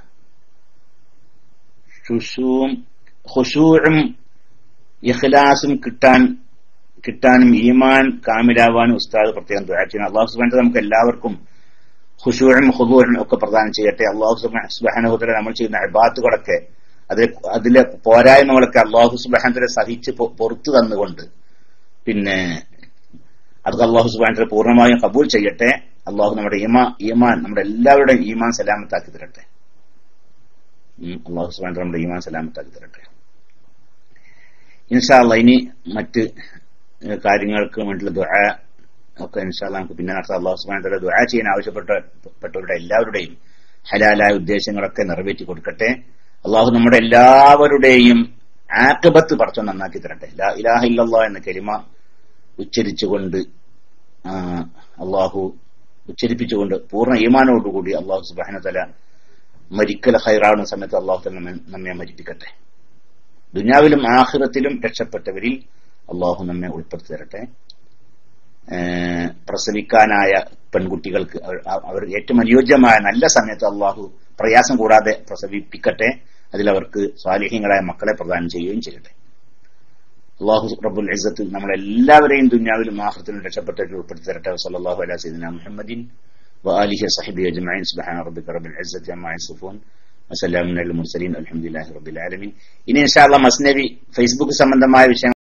ഖുശൂവും ഖുശൂഉം ഇഖ്ലാസും കിട്ടാൻ കിട്ടാനും ഈമാൻ കാമിലാവാനും ഉസ്താദ് പ്രത്യേകം ദുആ ചെയ്യണം അള്ളാഹു സുബ്ഹാനഹു നമുക്ക് എല്ലാവർക്കും ഖുശൂഉം ഖുദൂഉം ഒക്കെ പ്രദാനം ചെയ്യട്ടെ അള്ളാഹു സുബ്ഹാനഹു വതആല നമ്മൾ ചെയ്യുന്ന ഇബാദത്തുകളൊക്കെ അത് അതിലെ പോരായ്മകളൊക്കെ അള്ളാഹു സുബാന്തരെ സഹിച്ച് പൊ- പുറത്തു തന്നുകൊണ്ട് പിന്നെ അത് അള്ളാഹു സുബാന്തരെ പൂർണ്ണമായും കബൂൽ ചെയ്യട്ടെ അള്ളാഹു നമ്മുടെ ഈമാ ഈമാൻ നമ്മുടെ എല്ലാവരുടെയും ഈമാൻ സലാമത്താക്കി തരട്ടെ ഉം, അള്ളാഹു സുബാന്തര നമ്മുടെ ഈമാൻ സലാമത്താക്കി തരട്ടെ ഇൻഷാല്ല ഇനി മറ്റ് ഏഹ്, കാര്യങ്ങൾക്ക് വേണ്ടിയുള്ള ദുആ ഒക്കെ ഇൻഷാല്ല നമുക്ക് പിന്നെ നടത്താം അള്ളാഹു സുബാന്തര ദുആ ചെയ്യാൻ ആവശ്യപ്പെട്ട പെട്ടവരുടെ എല്ലാവരുടെയും ഹലാലായ ഉദ്ദേശങ്ങളൊക്കെ നിറവേറ്റി കൊടുക്കട്ടെ അള്ളാഹു നമ്മുടെ എല്ലാവരുടെയും ആക്കബത്ത് പറച്ചു നന്നാക്കി തരട്ടെ ലാ ഇലാഹ ഇല്ലല്ലാ എന്ന കലിമ ഉച്ചരിച്ചുകൊണ്ട് ആ, അള്ളാഹു ഉച്ചരിപ്പിച്ചുകൊണ്ട് പൂർണ്ണ ഈമാനോടുകൂടി അള്ളാഹു സുബാന തല മരിക്കൽ ഹൈറാവുന്ന സമയത്ത് അള്ളാഹു തല നമ്മെ നമ്മെ മരിപ്പിക്കട്ടെ ദുനിയാവിലും ആഹ്റത്തിലും രക്ഷപ്പെട്ടവരിൽ അള്ളാഹു നമ്മെ ഉൾപ്പെടുത്തി തരട്ടെ ഏഹ് പ്രസവിക്കാനായ പെൺകുട്ടികൾക്ക് അവർ- അവർ ഏറ്റവും അനുയോജ്യമായ നല്ല സമയത്ത് അള്ളാഹു പ്രയാസം കൂടാതെ പ്രസവിപ്പിക്കട്ടെ അതിലവർക്ക് സ്വാലിഹ്യങ്ങളായ മക്കളെ പ്രദാനം ചെയ്യുകയും ചെയ്യട്ടെ അള്ളാഹു റബ്ബുൽ ഇസ്സത്ത് നമ്മളെല്ലാവരെയും ദുനിയാവിലും ആഹ്റത്തിലും രക്ഷപ്പെട്ടവരിൽ ഉൾപ്പെടുത്തി തരട്ടെ സല്ലല്ലാഹു അലാ സയ്യിദിന മുഹമ്മദിൻ وآله وصحبه أجمعين سبحان ربك رب العزة عما يصفون وسلام على المرسلين الحمد لله رب العالمين ഇനി ഇൻഷാല്ല മസ്നവി ഫേസ്ബുക്ക് സംബന്ധമായ വിഷയങ്ങൾ